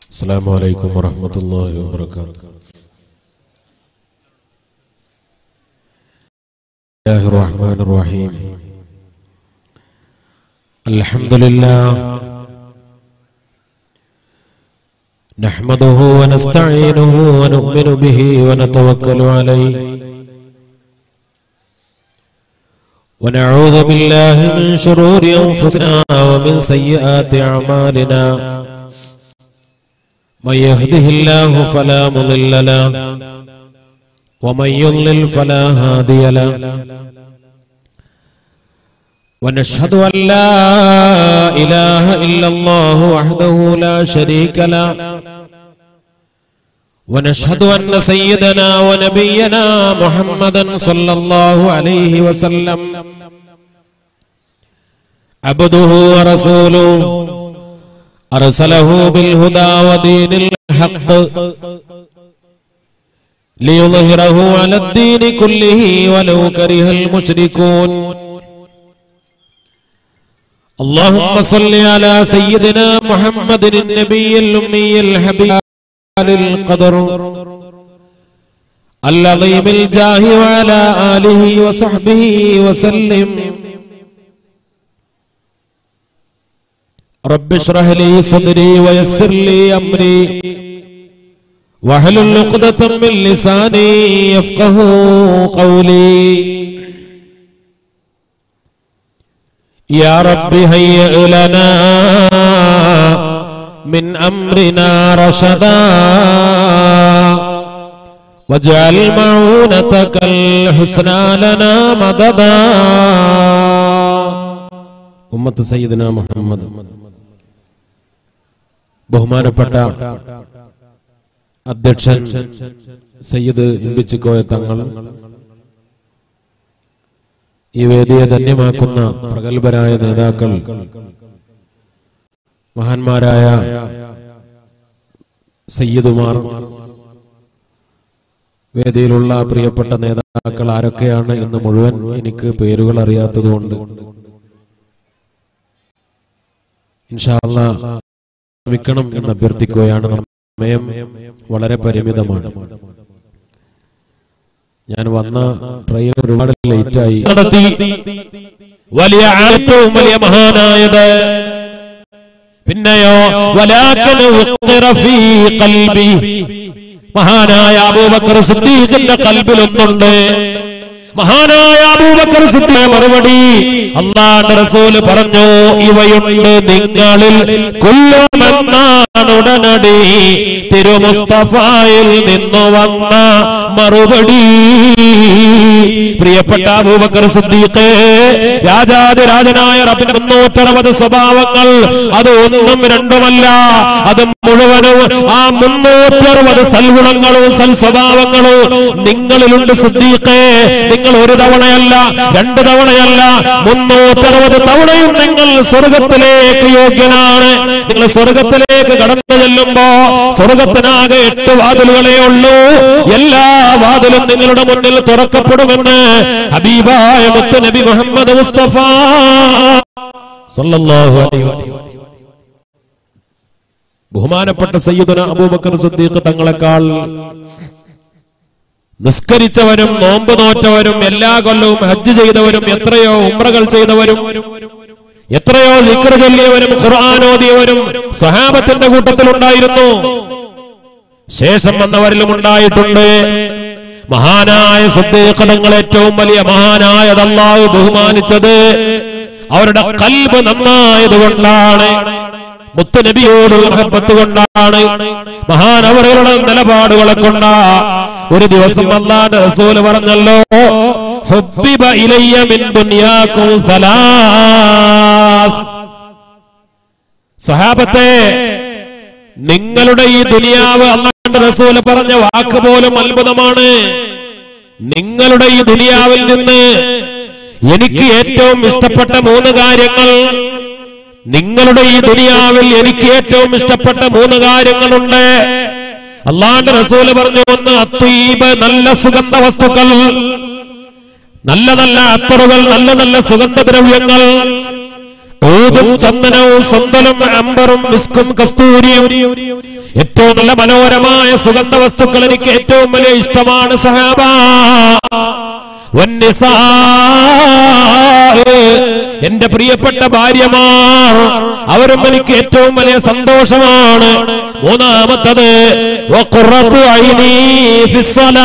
السلام عليكم ورحمة الله وبركاته بسم الله الرحمن الرحيم الحمد لله نحمده ونستعينه ونؤمن به ونتوكل عليه ونعوذ بالله من شرور أنفسنا ومن سيئات أعمالنا من يهده الله فلا مضل له ومن يضلل فلا هادي له ونشهد أن لا إله إلا الله وحده لا شريك له ونشهد أن سيدنا ونبينا محمدا صلى الله عليه وسلم عبده ورسوله أرسله بالهدى ودين الحق ليظهره على الدين كله ولو كره المشركون اللهم صل على سيدنا محمد النبي الأمي الحبيب القدر العظيم الجاه وعلى آله وصحبه وسلم رب اشرح لي صدري ويسر لي أمري واحلل عقدة من لساني يفقه قولي يا رب هيئ لنا من أمرنا رشدا واجعل معونتك الحسنى لنا مددا أمة سيدنا محمد ബഹുമാനപ്പെട്ട അധ്യക്ഷൻ സയ്യിദ് ഇമ്പിച്ചിക്കോയ തങ്ങൾ ഈ വേദിയെ ധന്യമാക്കുന്ന പ്രഗത്ഭരായ നേതാക്കൾ മഹാന്മാരായ സയ്യിദുമാർ വേദിയിലുള്ള പ്രിയപ്പെട്ട നേതാക്കൾ ആരൊക്കെയാണ് എന്ന് മുഴുവൻ എനിക്ക് പേരുകൾ അറിയാത്തതുകൊണ്ട് ഇൻഷാല്ല ശ്രമിക്കണം എന്ന് അഭ്യർത്ഥിക്കുകയാണ് സമയം വളരെ പരിമിതമാണ് ഞാൻ വന്ന ട്രെയിൻ ഒരുപാട് ലേറ്റായി നടത്തി വലിയ ഏറ്റവും വലിയ മഹാനായത് പിന്നെയോ വലാക്കന ഉഖ്റ ഫീ ഖൽബി മഹാനായ അബൂബക്കർ സിദ്ദീഖിന്റെ കൽബിലൊന്നുണ്ട് മഹാനായ അബൂബക്കർ സിദ്ദീഖ് മറുപടി അള്ളാഹുവിന്റെ റസൂല് പറഞ്ഞു ഇവയുണ്ട് നിങ്ങളിൽ കൊല്ലുമെന്നാണ് ഉടനടി തിരുമുസ്തഫായിൽ നിന്നു വന്ന മറുപടി പ്രിയപ്പെട്ട അബൂബക്കർ സിദ്ദീഖ് രാജാതിരാജനായ റബ്ബിന്റെ മുന്നൂറ്ററുപത് സ്വഭാവങ്ങൾ അത് ഒന്നും രണ്ടുമല്ല അത് മുഴുവനും ആ മുന്നൂറ്ററുപത് സൽഗുണങ്ങളും സൽ സ്വഭാവങ്ങളും നിങ്ങളിലുണ്ട് സിദ്ദീഖ് നിങ്ങൾ ഒരു തവണയല്ല രണ്ട് തവണയല്ല മുന്നൂറ്ററുപത് തവണയും നിങ്ങൾ സ്വർഗത്തിലേക്ക് യോഗ്യനാണ് നിങ്ങൾ സ്വർഗത്തിലേക്ക് കടന്നു ചെല്ലുമ്പോ സ്വർഗത്തിനാകെ എട്ട് വാതിലുകളേ ഉള്ളൂ എല്ലാ വാതിലും നിങ്ങളുടെ മുന്നിൽ തുറക്കപ്പെടുമെന്ന് ഹബീബായ മുത്ത് നബി മുഹമ്മദ് മുസ്തഫ സല്ലല്ലാഹു അലൈഹി വസല്ലം ബഹുമാനപ്പെട്ട സയ്യിദുന അബൂബക്കർ സിദ്ദീഖ് തങ്ങളെക്കാൾ നിസ്കരിച്ചവരും നോമ്പ് നോറ്റവരും എല്ലാ കൊല്ലവും ഹജ്ജ് ചെയ്തവരും എത്രയോ ഉംറകൾ ചെയ്തവരും എത്രയോ ലിക്കർ ചൊല്ലിയവരും ഖുർആൻ ഓതിയവരും സഹാബത്തിന്റെ കൂട്ടത്തിലുണ്ടായിരുന്നു ശേഷം വന്നവരിലും ഉണ്ടായിട്ടുണ്ട് മഹാനായ സദ്ദീഖങ്ങൾ ഏറ്റവും വലിയ മഹാനായത് അള്ളാഹു ബഹുമാനിച്ചത് അവരുടെ കൽബ് നന്നായത് കൊണ്ടാണ് മുത്തുനബിയോടുള്ള മഹബത്ത് കൊണ്ടാണ് മഹാനവറുകളുടെ നിലപാടുകളെ കൊണ്ടാ ഒരു ദിവസം അള്ളാന്റെ റസൂല് പറഞ്ഞല്ലോ ഹുബ്ബിബ ഇലയ്യ മിൻ ദുനിയാകും സലാസ് സഹാബത്തെ നിങ്ങളുടെ ഈ ദുനിയാവ് അള്ളാന്റെ റസൂല് പറഞ്ഞ വാക്ക് പോലും അത്ഭുതമാണ് നിങ്ങളുടെ ഈ ദുനിയാവിൽ നിന്ന് എനിക്ക് ഏറ്റവും ഇഷ്ടപ്പെട്ട മൂന്ന് കാര്യങ്ങൾ നിങ്ങളുടെ ഈ ദുനിയാവിൽ എനിക്ക് ഏറ്റവും ഇഷ്ടപ്പെട്ട മൂന്ന് കാര്യങ്ങളുണ്ട് അള്ളാന്റെ റസൂല് പറഞ്ഞു ഒന്ന് അത്തീബ് നല്ല സുഗന്ധ വസ്തുക്കൾ നല്ല നല്ല അത്തറുകൾ നല്ല നല്ല സുഗന്ധദ്രവ്യങ്ങൾ ഊതും ചന്ദനവും സന്തലും അമ്പറും മിസ്കും കസ്തൂരിയും ഏറ്റവും നല്ല മനോഹരമായ സുഗന്ധ വസ്തുക്കൾ എനിക്ക് ഏറ്റവും വലിയ ഇഷ്ടമാണ് സഹാബ വന്നിസാ എന്റെ പ്രിയപ്പെട്ട ഭാര്യമാർ അവരും എനിക്ക് ഏറ്റവും വലിയ സന്തോഷമാണ് മൂന്നാമത്തത് വഖുറത്തു ഐനി ഫിസ്സലാ.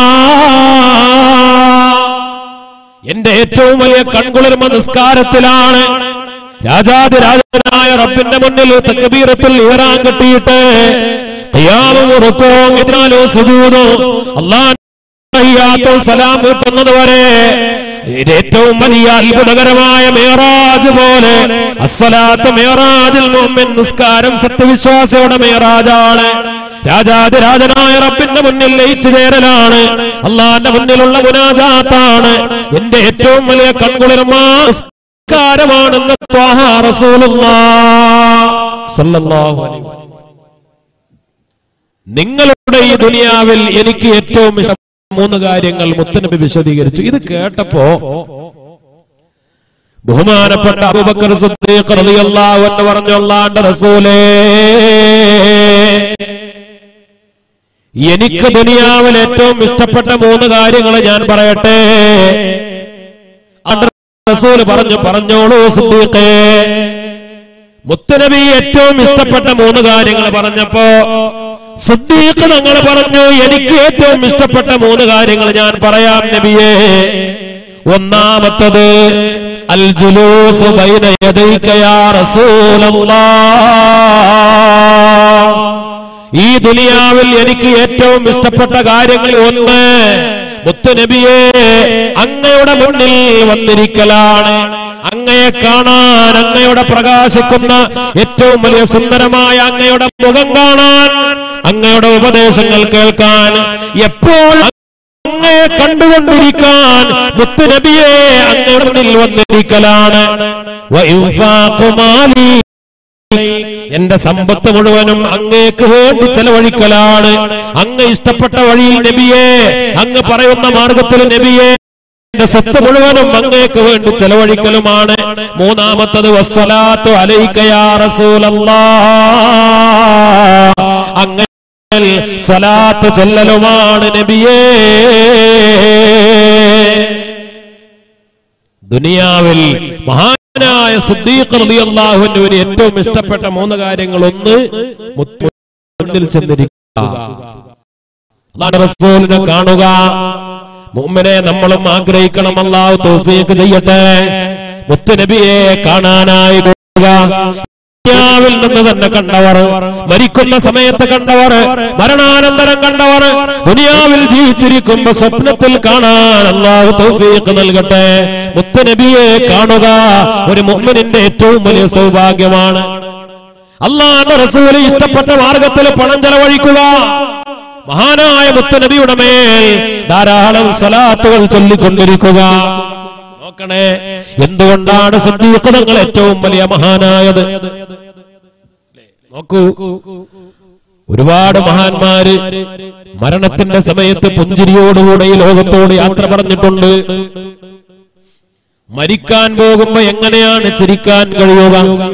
എന്റെ ഏറ്റവും വലിയ കൺകുളിർമ നിസ്കാരത്തിലാണ് രാജാതിരാജനായ റബ്ബിന്റെ മുന്നിൽ തക്ബീറത്തിൽ ഈറാൻ കെട്ടിയിട്ട് ഖിയാമും റുക്കോം ഇതിനാലോ സുജൂദോ അല്ലാഹ് തഹിയ്യാത്തും സലാം വീട്ടുന്നത് വരെ ഇത് ഏറ്റവും വലിയ അത്ഭുതകരമായ മേറാജ് പോലെ അസ്സലാത്ത് മേറാജിൽ മുമ്പിൻ നിസ്കാരം സത്യവിശ്വാസിയുടെ മേറാജാണ് രാജാതിരാജനായ റബ്ബിന്റെ മുന്നിൽ ലയിച്ചു ചേരലാണ് അള്ളാന്റെ മുന്നിലുള്ള മുനാജാത്താണ് എന്റെ ഏറ്റവും വലിയ കൺകുളിർമ നിസ്കാരമാണെന്ന് ത്വാഹ റസൂലുള്ളാഹ് സല്ലല്ലാഹു അലൈഹി വസല്ലം നിങ്ങളുടെ ഈ ദുനിയാവിൽ എനിക്ക് ഏറ്റവും ഇഷ്ടം മൂന്ന് കാര്യങ്ങൾ മുത്തനബി വിശദീകരിച്ചു ഇത് കേട്ടപ്പോ ബഹുമാനപ്പെട്ട അബൂബക്കർ സിദ്ദീഖ് റളിയല്ലാഹു അൻഹു പറഞ്ഞു അല്ലാഹുവിന്റെ റസൂലേ എനിക്ക് ദുനിയാവിൽ ഏറ്റവും ഇഷ്ടപ്പെട്ട മൂന്ന് കാര്യങ്ങൾ ഞാൻ പറയട്ടെ അത് റസൂൽ പറഞ്ഞു പറഞ്ഞോളൂ സിദ്ദീഖേ മുത്തനബി ഏറ്റവും ഇഷ്ടപ്പെട്ട മൂന്ന് കാര്യങ്ങൾ പറഞ്ഞപ്പോ സിദ്ദീഖ് തങ്ങൾ പറഞ്ഞു എനിക്ക് ഏറ്റവും ഇഷ്ടപ്പെട്ട മൂന്ന് കാര്യങ്ങൾ ഞാൻ പറയാം നബിയെ ഒന്നാമത്തത് അൽ ജുലൂസ് ബൈന യദൈക യാ റസൂലല്ലാഹ് ഈ ദുനിയാവിൽ എനിക്ക് ഏറ്റവും ഇഷ്ടപ്പെട്ട കാര്യങ്ങളിൽ ഒന്ന് മുത്തുനബിയെ അങ്ങയുടെ മുന്നിൽ വന്നിരിക്കലാണ് അങ്ങയെ കാണാൻ അങ്ങയുടെ പ്രകാശിക്കുന്ന ഏറ്റവും വലിയ സുന്ദരമായ അങ്ങയുടെ മുഖം കാണാൻ അങ്ങയുടെ ഉപദേശങ്ങൾ കേൾക്കാൻ എപ്പോൾ അങ്ങയെ കണ്ടുകൊണ്ടിരിക്കാൻ മുത്തുനബിയെ അങ്ങയുടെ മുന്നിൽ വന്നിരിക്കലാണ് വഇൻഫാഖു മാലി എന്റെ സമ്പത്ത് മുഴുവനും അങ്ങേക്ക് വേണ്ടി ചെലവഴിക്കലാണ് അങ്ങ് ഇഷ്ടപ്പെട്ട വഴിയിൽ നബിയെ അങ്ങ് പറയുന്ന മാർഗത്തിൽ നബിയെ എന്റെ സ്വത്ത് മുഴുവനും അങ്ങേക്ക് വേണ്ടി ചെലവഴിക്കലുമാണ് മൂന്നാമത്തത് വസ്സലാത്തു അലൈക്കയാ റസൂലല്ലാ അങ്ങ് സലാത്ത് ചെല്ലലുമാണ് നബിയേ ദുനിയാവിൽ മഹാനായ സിദ്ദീഖ് റളിയല്ലാഹുവിന് ഏറ്റവും ഇഷ്ടപ്പെട്ട മൂന്ന് കാര്യങ്ങൾ ഒന്ന് മുത്ത് മുന്നിൽ ചെന്നിരിക്കുക അല്ലാഹുവിന്റെ റസൂലിനെ കാണുക മുഅ്മിനെ നമ്മളും ആഗ്രഹിക്കണം അല്ലാഹു തൗഫീഖ് ചെയ്യട്ടെ മുത്തുനബിയെ കാണാനായി പോവുക ദുനിയാവിൽ നിന്ന് തന്നെ കണ്ടവർ മരിക്കുന്ന സമയത്ത് കണ്ടവർ മരണാനന്തരം കണ്ടവർ ദുനിയാവിൽ ജീവിച്ചിരിക്കുമ്പോ സ്വപ്നത്തിൽ കാണാൻ അള്ളാഹു തൗഫീഖ് നൽകട്ടെ മുത്തനബിയെ കാണുക ഒരു മുഅ്മിനിന്റെ ഏറ്റവും വലിയ സൗഭാഗ്യമാണ് അള്ളാഹുന്റെ റസൂല് ഇഷ്ടപ്പെട്ട മാർഗത്തിൽ പണം ചെലവഴിക്കുക മഹാനായ മുത്തനബിയുടെ മേൽ ധാരാളം സലാത്തുകൾ ചൊല്ലിക്കൊണ്ടിരിക്കുക നോക്കണേ എന്തുകൊണ്ടാണ് സദ്ദീഖ് തങ്ങൾ ഏറ്റവും വലിയ മഹാനായത് നോക്കൂ ഒരുപാട് മഹാന്മാര് മരണത്തിന്റെ സമയത്ത് പുഞ്ചിരിയോടുകൂടെ ഈ ലോകത്തോട് യാത്ര പറഞ്ഞിട്ടുണ്ട് മരിക്കാൻ പോകുമ്പോ എങ്ങനെയാണ് ചിരിക്കാൻ കഴിയുക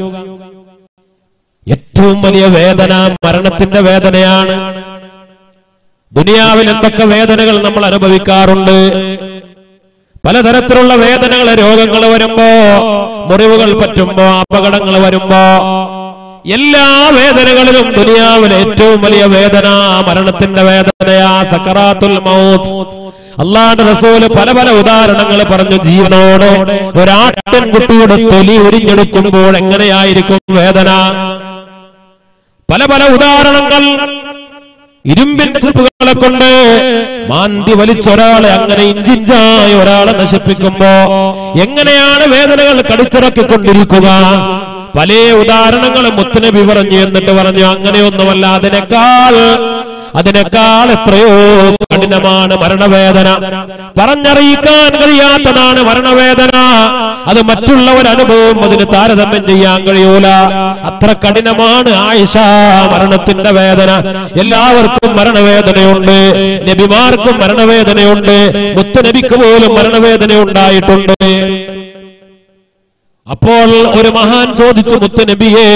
ഏറ്റവും വലിയ വേദന മരണത്തിന്റെ വേദനയാണ് ദുനിയാവിൽ എന്തൊക്കെ വേദനകൾ നമ്മൾ അനുഭവിക്കാറുണ്ട് പലതരത്തിലുള്ള വേദനകൾ രോഗങ്ങൾ വരുമ്പോ മുറിവുകൾ പറ്റുമ്പോ അപകടങ്ങൾ വരുമ്പോ എല്ലാ വേദനകളിലും ദുനിയാവിലെ ഏറ്റവും വലിയ വേദന മരണത്തിന്റെ വേദനയാ സക്കറാത്തുൽ മൗത്ത് അള്ളാഹുന്റെ റസൂല് പല പല ഉദാഹരണങ്ങൾ പറഞ്ഞു ജീവനോട് ഒരാട്ടിൻകുട്ടിയുടെ തൊലി ഉരിഞ്ഞെടുക്കുമ്പോൾ എങ്ങനെയായിരിക്കും വേദന പല പല ഉദാഹരണങ്ങൾ ഇരുമ്പിന്റെ ചെറുപ്പുകളെ കൊണ്ട് മാന്തി വലിച്ചൊരാളെ അങ്ങനെ ഇഞ്ചിഞ്ചായി ഒരാളെ നശിപ്പിക്കുമ്പോ എങ്ങനെയാണ് വേദനകൾ കടിച്ചിറക്കിക്കൊണ്ടിരിക്കുക പല ഉദാഹരണങ്ങളും മുത്തുനബി പറഞ്ഞു എന്നിട്ട് പറഞ്ഞു അങ്ങനെയൊന്നുമല്ല അതിനേക്കാൾ അതിനേക്കാൾ എത്രയോ കഠിനമാണ് മരണവേദന പറഞ്ഞറിയിക്കാൻ കഴിയാത്തതാണ് മരണവേദന അത് മറ്റുള്ളവർ അനുഭവം അതിന് താരതമ്യം ചെയ്യാൻ കഴിയൂല അത്ര കഠിനമാണ് ആയിഷ മരണത്തിന്റെ വേദന എല്ലാവർക്കും മരണവേദനയുണ്ട് നബിമാർക്കും മരണവേദനയുണ്ട് മുത്തുനബിക്ക് പോലും മരണവേദന ഉണ്ടായിട്ടുണ്ട് അപ്പോൾ ഒരു മഹാൻ ചോദിച്ചു മുത്തുനബിയേ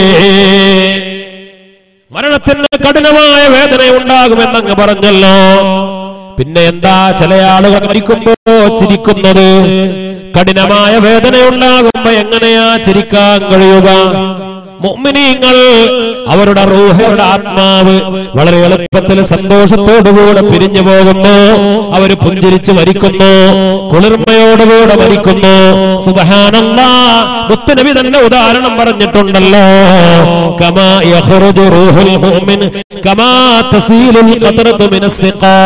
മരണത്തിന് കഠിനമായ വേദന ഉണ്ടാകുമെന്നങ്ങ് പറഞ്ഞല്ലോ പിന്നെ എന്താ ചില ആളുകൾ മരിക്കുമ്പോ ചിരിക്കുന്നത് കഠിനമായ വേദന ഉണ്ടാകുമ്പോ എങ്ങനെയാ ചിരിക്കാൻ കഴിയുക മുഅ്മിനീങ്ങൾ അവരുടെ റൂഹയുടെ ആത്മാവ് വളരെ എളുപ്പത്തിൽ സന്തോഷത്തോടുകൂടെ പിരിഞ്ഞു പോകുന്നു അവര് പുഞ്ചിരിച്ച് മരിക്കുന്നു കുളിർമയോടുകൂടെ മരിക്കുന്നു സുബഹാനല്ലാ മുത്തുനബി തന്നെ ഉദാഹരണം പറഞ്ഞിട്ടുണ്ടല്ലോ കമാ യഖ്റുജു റൂഹുൽ മുഅ്മിൻ കമാ തസീലുൽ ഖത്രതു മിനസ്സിഖാ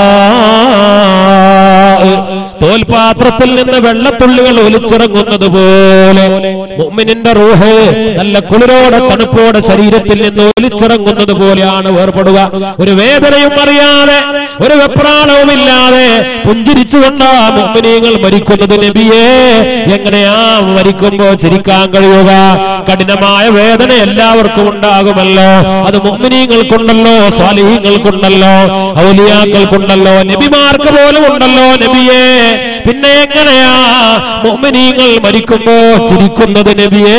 തോൽപാത്രത്തിൽ നിന്ന് വെള്ളത്തുള്ളികൾ ഒലിച്ചിറങ്ങുന്നത് പോലെ മുഅ്മിനിന്റെ റൂഹ് നല്ല കുളിരോടെ തണുപ്പോടെ ശരീരത്തിൽ നിന്ന് ഒലിച്ചിറങ്ങുന്നത് പോലെയാണ് വേർപെടുക ഒരു വേദനയും അറിയാതെ ഒരു വെപ്രാളവും ഇല്ലാതെ പുഞ്ചിരിച്ചുകൊണ്ടാ മുഅ്മിനീങ്ങൾ മരിക്കുന്നത് നബിയേ എങ്ങനെയാ മരിക്കുമ്പോ ചിരിക്കാൻ കഴിയുക കഠിനമായ വേദന എല്ലാവർക്കും ഉണ്ടാകുമല്ലോ അത് മുഅ്മിനീങ്ങൾക്കുണ്ടല്ലോ സ്വാലിഹീങ്ങൾക്കുണ്ടല്ലോ ഔലിയാക്കൾക്കുണ്ടല്ലോ നബിമാർക്ക് പോലും ഉണ്ടല്ലോ നബിയേ പിന്നെ എങ്ങനെയാ മുഅ്മിനീങ്ങൾ മരിക്കുമ്പോ ചിരിക്കുന്നത് നബിയേ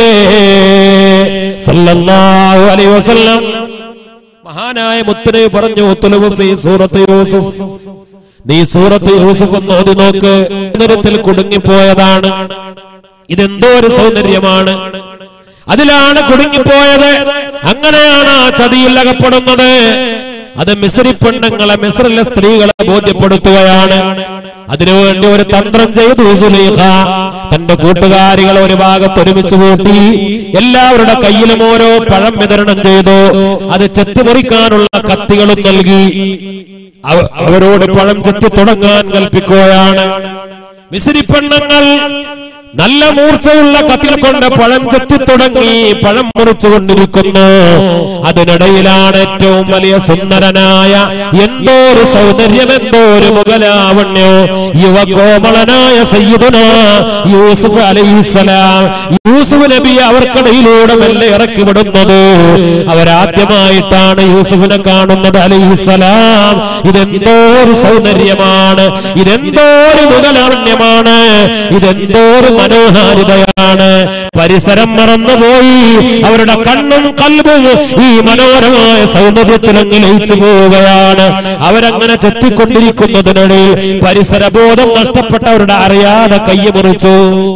സല്ലല്ലാഹു അലൈഹി വസല്ലം മഹാനായ മുത്തനെ പറഞ്ഞു തുലബു ഫീ സൂറത്ത് യൂസുഫ് നീ സൂറത്ത് യൂസുഫ് എന്ന് ഓതി നോക്ക് നിരത്തിൽ കുടുങ്ങിപ്പോയതാണ് ഇതെന്തോ ഒരു സൗന്ദര്യമാണ് അതിലാണ് കുടുങ്ങിപ്പോയത് അങ്ങനെയാണ് ആ ചതിയിൽ അകപ്പെടുന്നത് അത് മിസ്രി പെണ്ണുങ്ങളെ മിസ്രിലെ സ്ത്രീകളെ ബോധ്യപ്പെടുത്തുകയാണ് അതിനുവേണ്ടി ഒരു തന്ത്രം ചെയ്തു സുലൈഖ തന്റെ കൂട്ടുകാരികളെ ഒരു ഭാഗത്ത് ഒരുമിച്ച് കൂട്ടി എല്ലാവരുടെ കയ്യിലും ഓരോ പഴം വിതരണം ചെയ്തു അത് ചെത്തിമുറിക്കാനുള്ള കത്തികളും നൽകി അവ- അവരോട് പഴം ചെത്തി തുടങ്ങാൻ കൽപ്പിക്കുകയാണ് മിസ്രി പെണ്ണുങ്ങൾ നല്ല മൂർച്ചയുള്ള കത്തിൽ കൊണ്ട് പഴം ചെത്തി തുടങ്ങി പഴം മുറിച്ചുകൊണ്ടിരിക്കുന്നു അതിനിടയിലാണ് ഏറ്റവും വലിയ സുന്ദരനായ എന്തോ ഒരു സൗന്ദര്യം എന്തോ ഒരു മുഖലാവണ്യോ യുവകോമളനായ സയ്യിദുന യൂസുഫ് അലൈഹിസ്സലാം യൂസുഫ് നബി അവർക്കിടയിലൂടെ മെല്ലെ ഇറക്കി വിടുന്നത് അവരാദ്യമായിട്ടാണ് യൂസുഫിനെ കാണുന്നത് അലൈഹിസ്സലാം ഇതെന്തോ ഒരു സൗന്ദര്യമാണ് ഇതെന്തോ ഒരു മുഖലാവണ്യമാണ് ഇതെന്തോ ഒരു മനോഹാരിതയാണ് പരിസരം മറന്നുപോയി അവരുടെ കണ്ണും കൽബും ഈ മനോഹരമായ സൗന്ദര്യത്തിലങ്ങ് ലയിച്ചു പോവുകയാണ് അവരങ്ങനെ ചെത്തിക്കൊണ്ടിരിക്കുന്നതിനിടയിൽ പരിസരബോധം നഷ്ടപ്പെട്ടവരുടെ അറിയാതെ കയ്യ മുറിച്ചു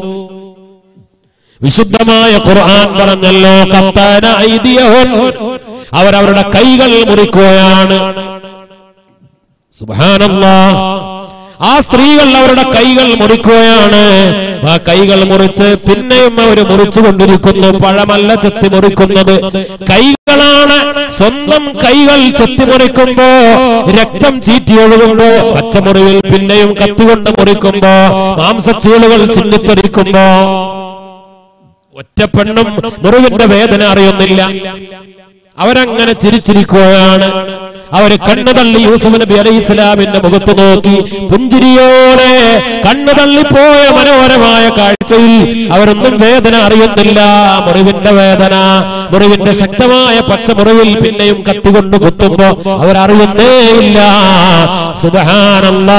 വിശുദ്ധമായ ഖുർആൻ പറഞ്ഞല്ലോ കത്താന ഐതിഹ്യം അവരവരുടെ കൈകൾ മുറിക്കുകയാണ് സുബ്ഹാനല്ലാ ആ സ്ത്രീകൾ അവരുടെ കൈകൾ മുറിക്കുകയാണ് ആ കൈകൾ മുറിച്ച് പിന്നെയും അവർ മുറിച്ചു കൊണ്ടിരിക്കുന്നു പഴമല്ല ചെത്തി മുറിക്കുന്നത് കൈകളാണ് സ്വന്തം കൈകൾ ചെത്തി മുറിക്കുമ്പോ രക്തം ചീറ്റി ഒഴുകുമ്പോ പച്ചമുറിവിൽ പിന്നെയും കത്തികൊണ്ട് മുറിക്കുമ്പോ മാംസച്ചീളുകൾ ചിന്നിത്തെറിക്കുമ്പോ ഒറ്റ പെണ്ണും മുറിവിന്റെ വേദന അറിയുന്നില്ല അവരങ്ങനെ ചിരിച്ചിരിക്കുകയാണ് അവര് കണ്ണു തള്ളി യൂസുഫ് നബി അലൈഹി ഇസ്ലാമിന്റെ മുഖത്ത് നോക്കി പുഞ്ചിരിയോടെ കണ്ണു തള്ളിപ്പോയ മനോഹരമായ കാഴ്ചയിൽ അവരൊന്നും വേദന അറിയുന്നില്ല മുറിവിന്റെ വേദന മുറിവിന്റെ ശക്തമായ പച്ചമുറിവിൽ പിന്നെയും കത്തികൊണ്ട് കുത്തുമ്പോ അവരറിയുന്നേ ഇല്ല സുബഹാനല്ലാ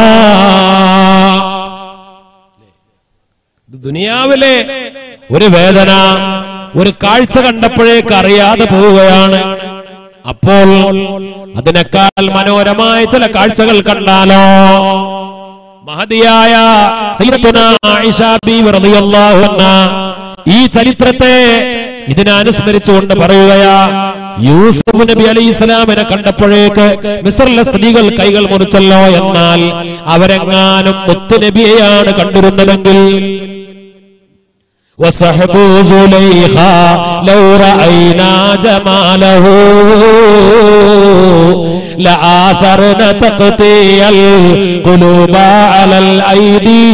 ഇത് ദുനിയാവിലെ ഒരു വേദന ഒരു കാഴ്ച കണ്ടപ്പോഴേക്ക് അറിയാതെ പോവുകയാണ് അപ്പോൾ അതിനേക്കാൾ മനോഹരമായ ചില കാഴ്ചകൾ കണ്ടാലോ മഹതിയായ സയ്യിദത്തുനാ ആയിഷ ബീവി റളിയല്ലാഹു അൻഹാ ഈ ചരിത്രത്തെ ഇതിനെ അനുസ്മരിച്ചുകൊണ്ട് പറയുകയാ യൂസുഫ് നബി അലൈഹി ഇസ്ലാമിനെ കണ്ടപ്പോഴേക്ക് മിസ്റിലെ സ്ത്രീകൾ കൈകൾ മുറിച്ചല്ലോ എന്നാൽ അവരെങ്ങാനും മുത്തുനബിയെയാണ് കണ്ടിരുന്നതെങ്കിൽ وصحب زليخا لو رأينا جماله لآثرنا تقطيع القلوب على الأيدي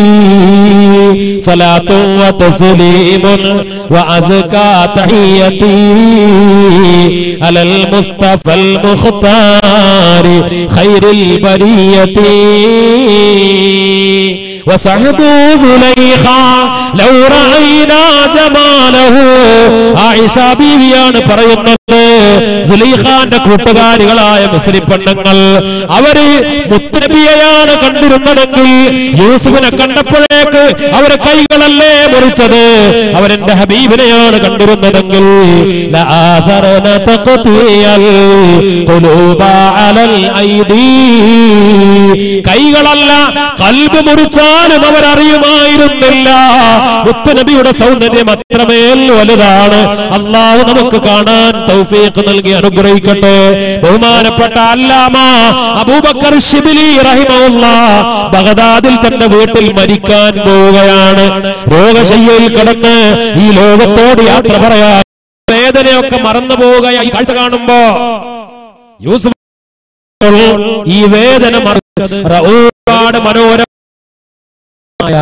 صلاة وتسليم وأزكى تحيتي على المصطفى المختار خير البرية وصحبه زليخا لو رأينا جماله ആയിഷ ബീവിയാണ് പറയുന്നത് സുലൈഖാന്റെ കൂട്ടുകാരികളായ മുസ്ലിം പെണ്ണുങ്ങൾ അവര് മുത്തനബിയെയാണ് കണ്ടിരുന്നതെങ്കിൽ യൂസുഫിനെ കണ്ടപ്പോഴേക്ക് അവരെ കൈകളല്ലേ മുറിച്ചത് അവരെന്റെ ഹബീബിനെയാണ് കണ്ടിരുന്നതെങ്കിൽ لآثرن تقطيع القلوب على الأيدي. കൈകളല്ല കൽബ് മുറിച്ചാലും അവരറിയുമായിരുന്നില്ല മുത്തുനബിയുടെ സൗന്ദര്യം അത്രമേൽ വലുതാണ് അള്ളാഹു നമുക്ക് കാണാൻ തൗഫീഖ് നൽകി അനുഗ്രഹിക്കട്ടെ ബഹുമാനപ്പെട്ട അല്ലാമ അബൂബക്കർ ഷിബിലി റഹിമഉള്ള ബഗദാദിൽ തന്റെ വീട്ടിൽ മരിക്കാൻ പോവുകയാണ് രോഗശയ്യയിൽ കിടന്ന് ഈ ലോകത്തോട് യാത്ര പറയാൻ വേദനയൊക്കെ മറന്നു പോവുകയായി ഈ കാഴ്ച കാണുമ്പോ യൂസുഫ് ഈ വേദന മറിച്ചത് റഊഫാണ് മനോരമമായ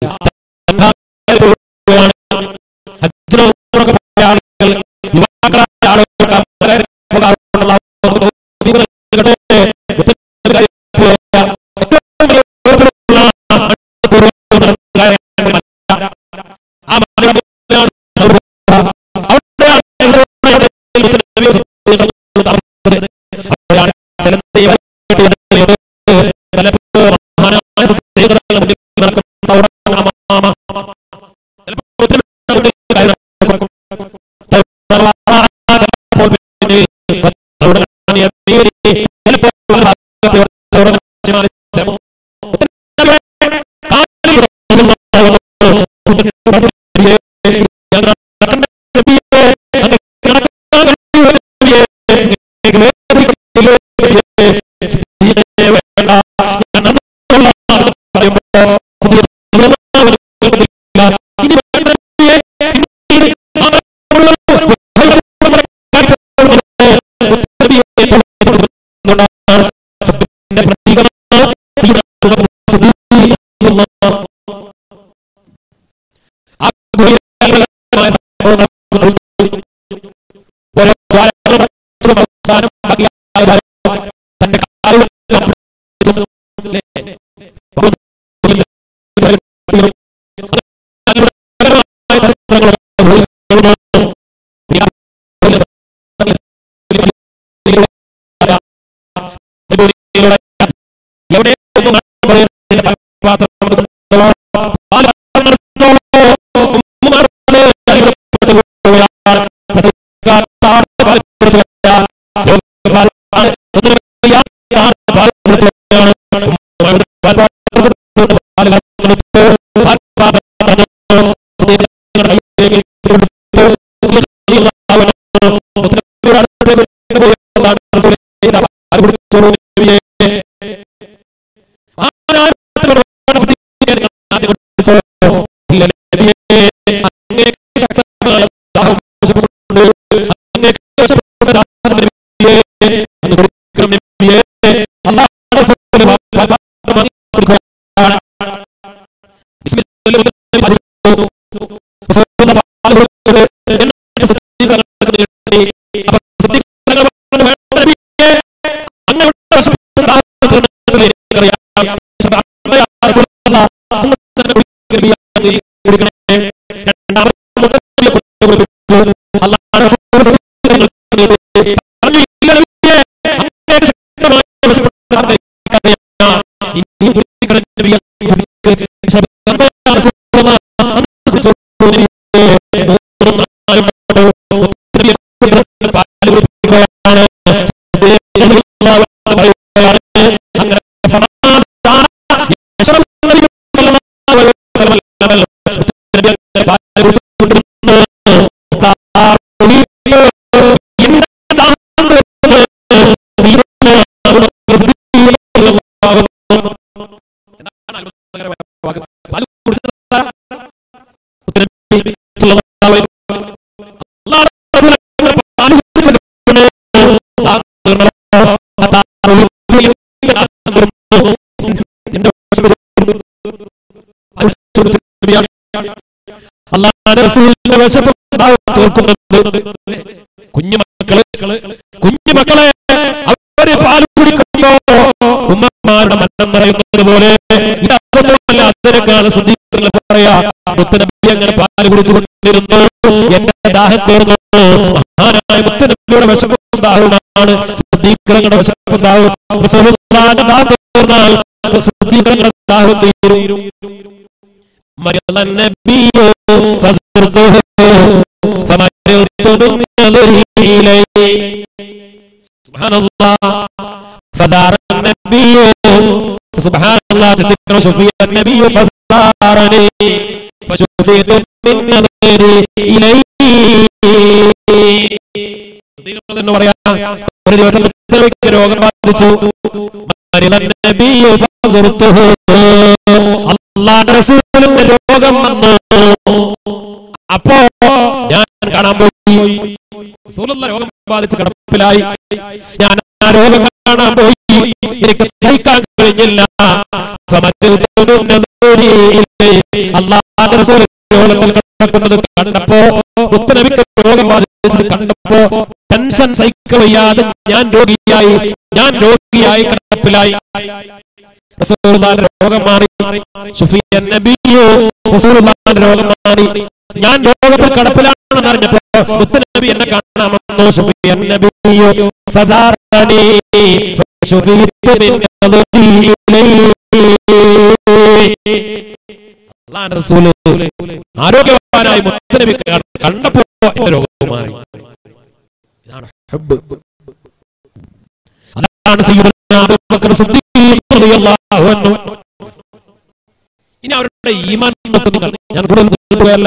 ഹജ്ജിന് ഉംറക്ക് പോയ ആളുകൾ, യുവാക്കളായ ആളുകൾക്ക് വളരെ ഉപകാരമുള്ള തൗഫീഖ് നൽകട്ടെ. മുത്തനബി പോയ ഏറ്റവും വലിയ ഉപകാരമുള്ള ആ മാനവനാണ് തന്റെ എവിടെ കുഞ്ഞുമക്കള് കുഞ്ഞുമക്കളെ അവര് പാല് കുടിക്കുമ്പോ ഉമ്മമാരുടെ മനം നിറയുന്നത് പോലെ ഇതൊന്നുമല്ല അതിനേക്കാൾ ശ്രദ്ധിക്കുന്ന പറയാ മുത്തനബി അങ്ങനെ പാല് കുടിച്ചുകൊണ്ടിരുന്നു എന്റെ ദാഹം തീർന്നു മഹാനായ മുത്തനബിയുടെ വിശപ്പ് വിശപ്പുണ്ടാവുമാണ് സിദ്ദീഖുകളുടെ വിശപ്പുണ്ടാവും റസൂലുള്ളാഹിന്റെ ദാഹം തീർന്നാൽ സിദ്ദീഖുകളുടെ ദാഹം തീരും مرض النبي فزرته فمرضت بالنظر إليه سبحان الله فزار النبي سبحان الله تذكر شفي النبي فزارني فشفيت بالنظر إليه എന്ന് പറയാ ഒരു ദിവസം വ്യക്തിക്ക് രോഗം ബാധിച്ചു മരിത നബിയു ഫസറുത്തുഹു. അള്ളാഹുവിന്റെ റസൂലിന്റെ രോഗം വന്നു അപ്പോ ഞാൻ കാണാൻ പോയി റസൂലുള്ള രോഗം ബാധിച്ച് കിടപ്പിലായി ഞാൻ ആ രോഗം കാണാൻ പോയി എനിക്ക് സഹിക്കാൻ കഴിഞ്ഞില്ല അള്ളാഹുവിന്റെ റസൂൽ രോഗത്തിൽ കിടക്കുന്നത് കണ്ടപ്പോ മുത്തനബിക്ക് രോഗം ബാധിച്ചത് കണ്ടപ്പോ ടെൻഷൻ സഹിക്കവയ്യാതെ ഞാൻ രോഗിയായി ഞാൻ രോഗിയായി കിടപ്പിലായി റസൂലുള്ളാഹിന്റെ രോഗം മാറി സുഫിയൻ നബിയോ റസൂലുള്ളാഹിന്റെ രോഗം മാറി ഞാൻ രോഗത്തിൽ കിടപ്പിലാണെന്ന് അറിഞ്ഞപ്പോ മുത്തനബി എന്നെ കാണാമെന്നോ സുഫിയൻ നബിയോ ഫസാറനി ഫശുഫിത്തു മിൻ നദരി ഇലൈഹി അള്ളാഹുവിന്റെ റസൂല് ആരോഗ്യവാനായി മുത്തനബി കണ്ടപ്പോ എന്റെ രോഗം മാറി ഇതാണ് ഹബ്ബ് അതാണ് സയ്യിദുനാ അബൂബക്കർ സിദ്ദീഖ് റളിയല്ലാഹു അൻഹു ഇനി അവരുടെ ഈമാൻ നോക്കുന്നു ഞാൻ കൂടുതൽ നീട്ടുകയല്ല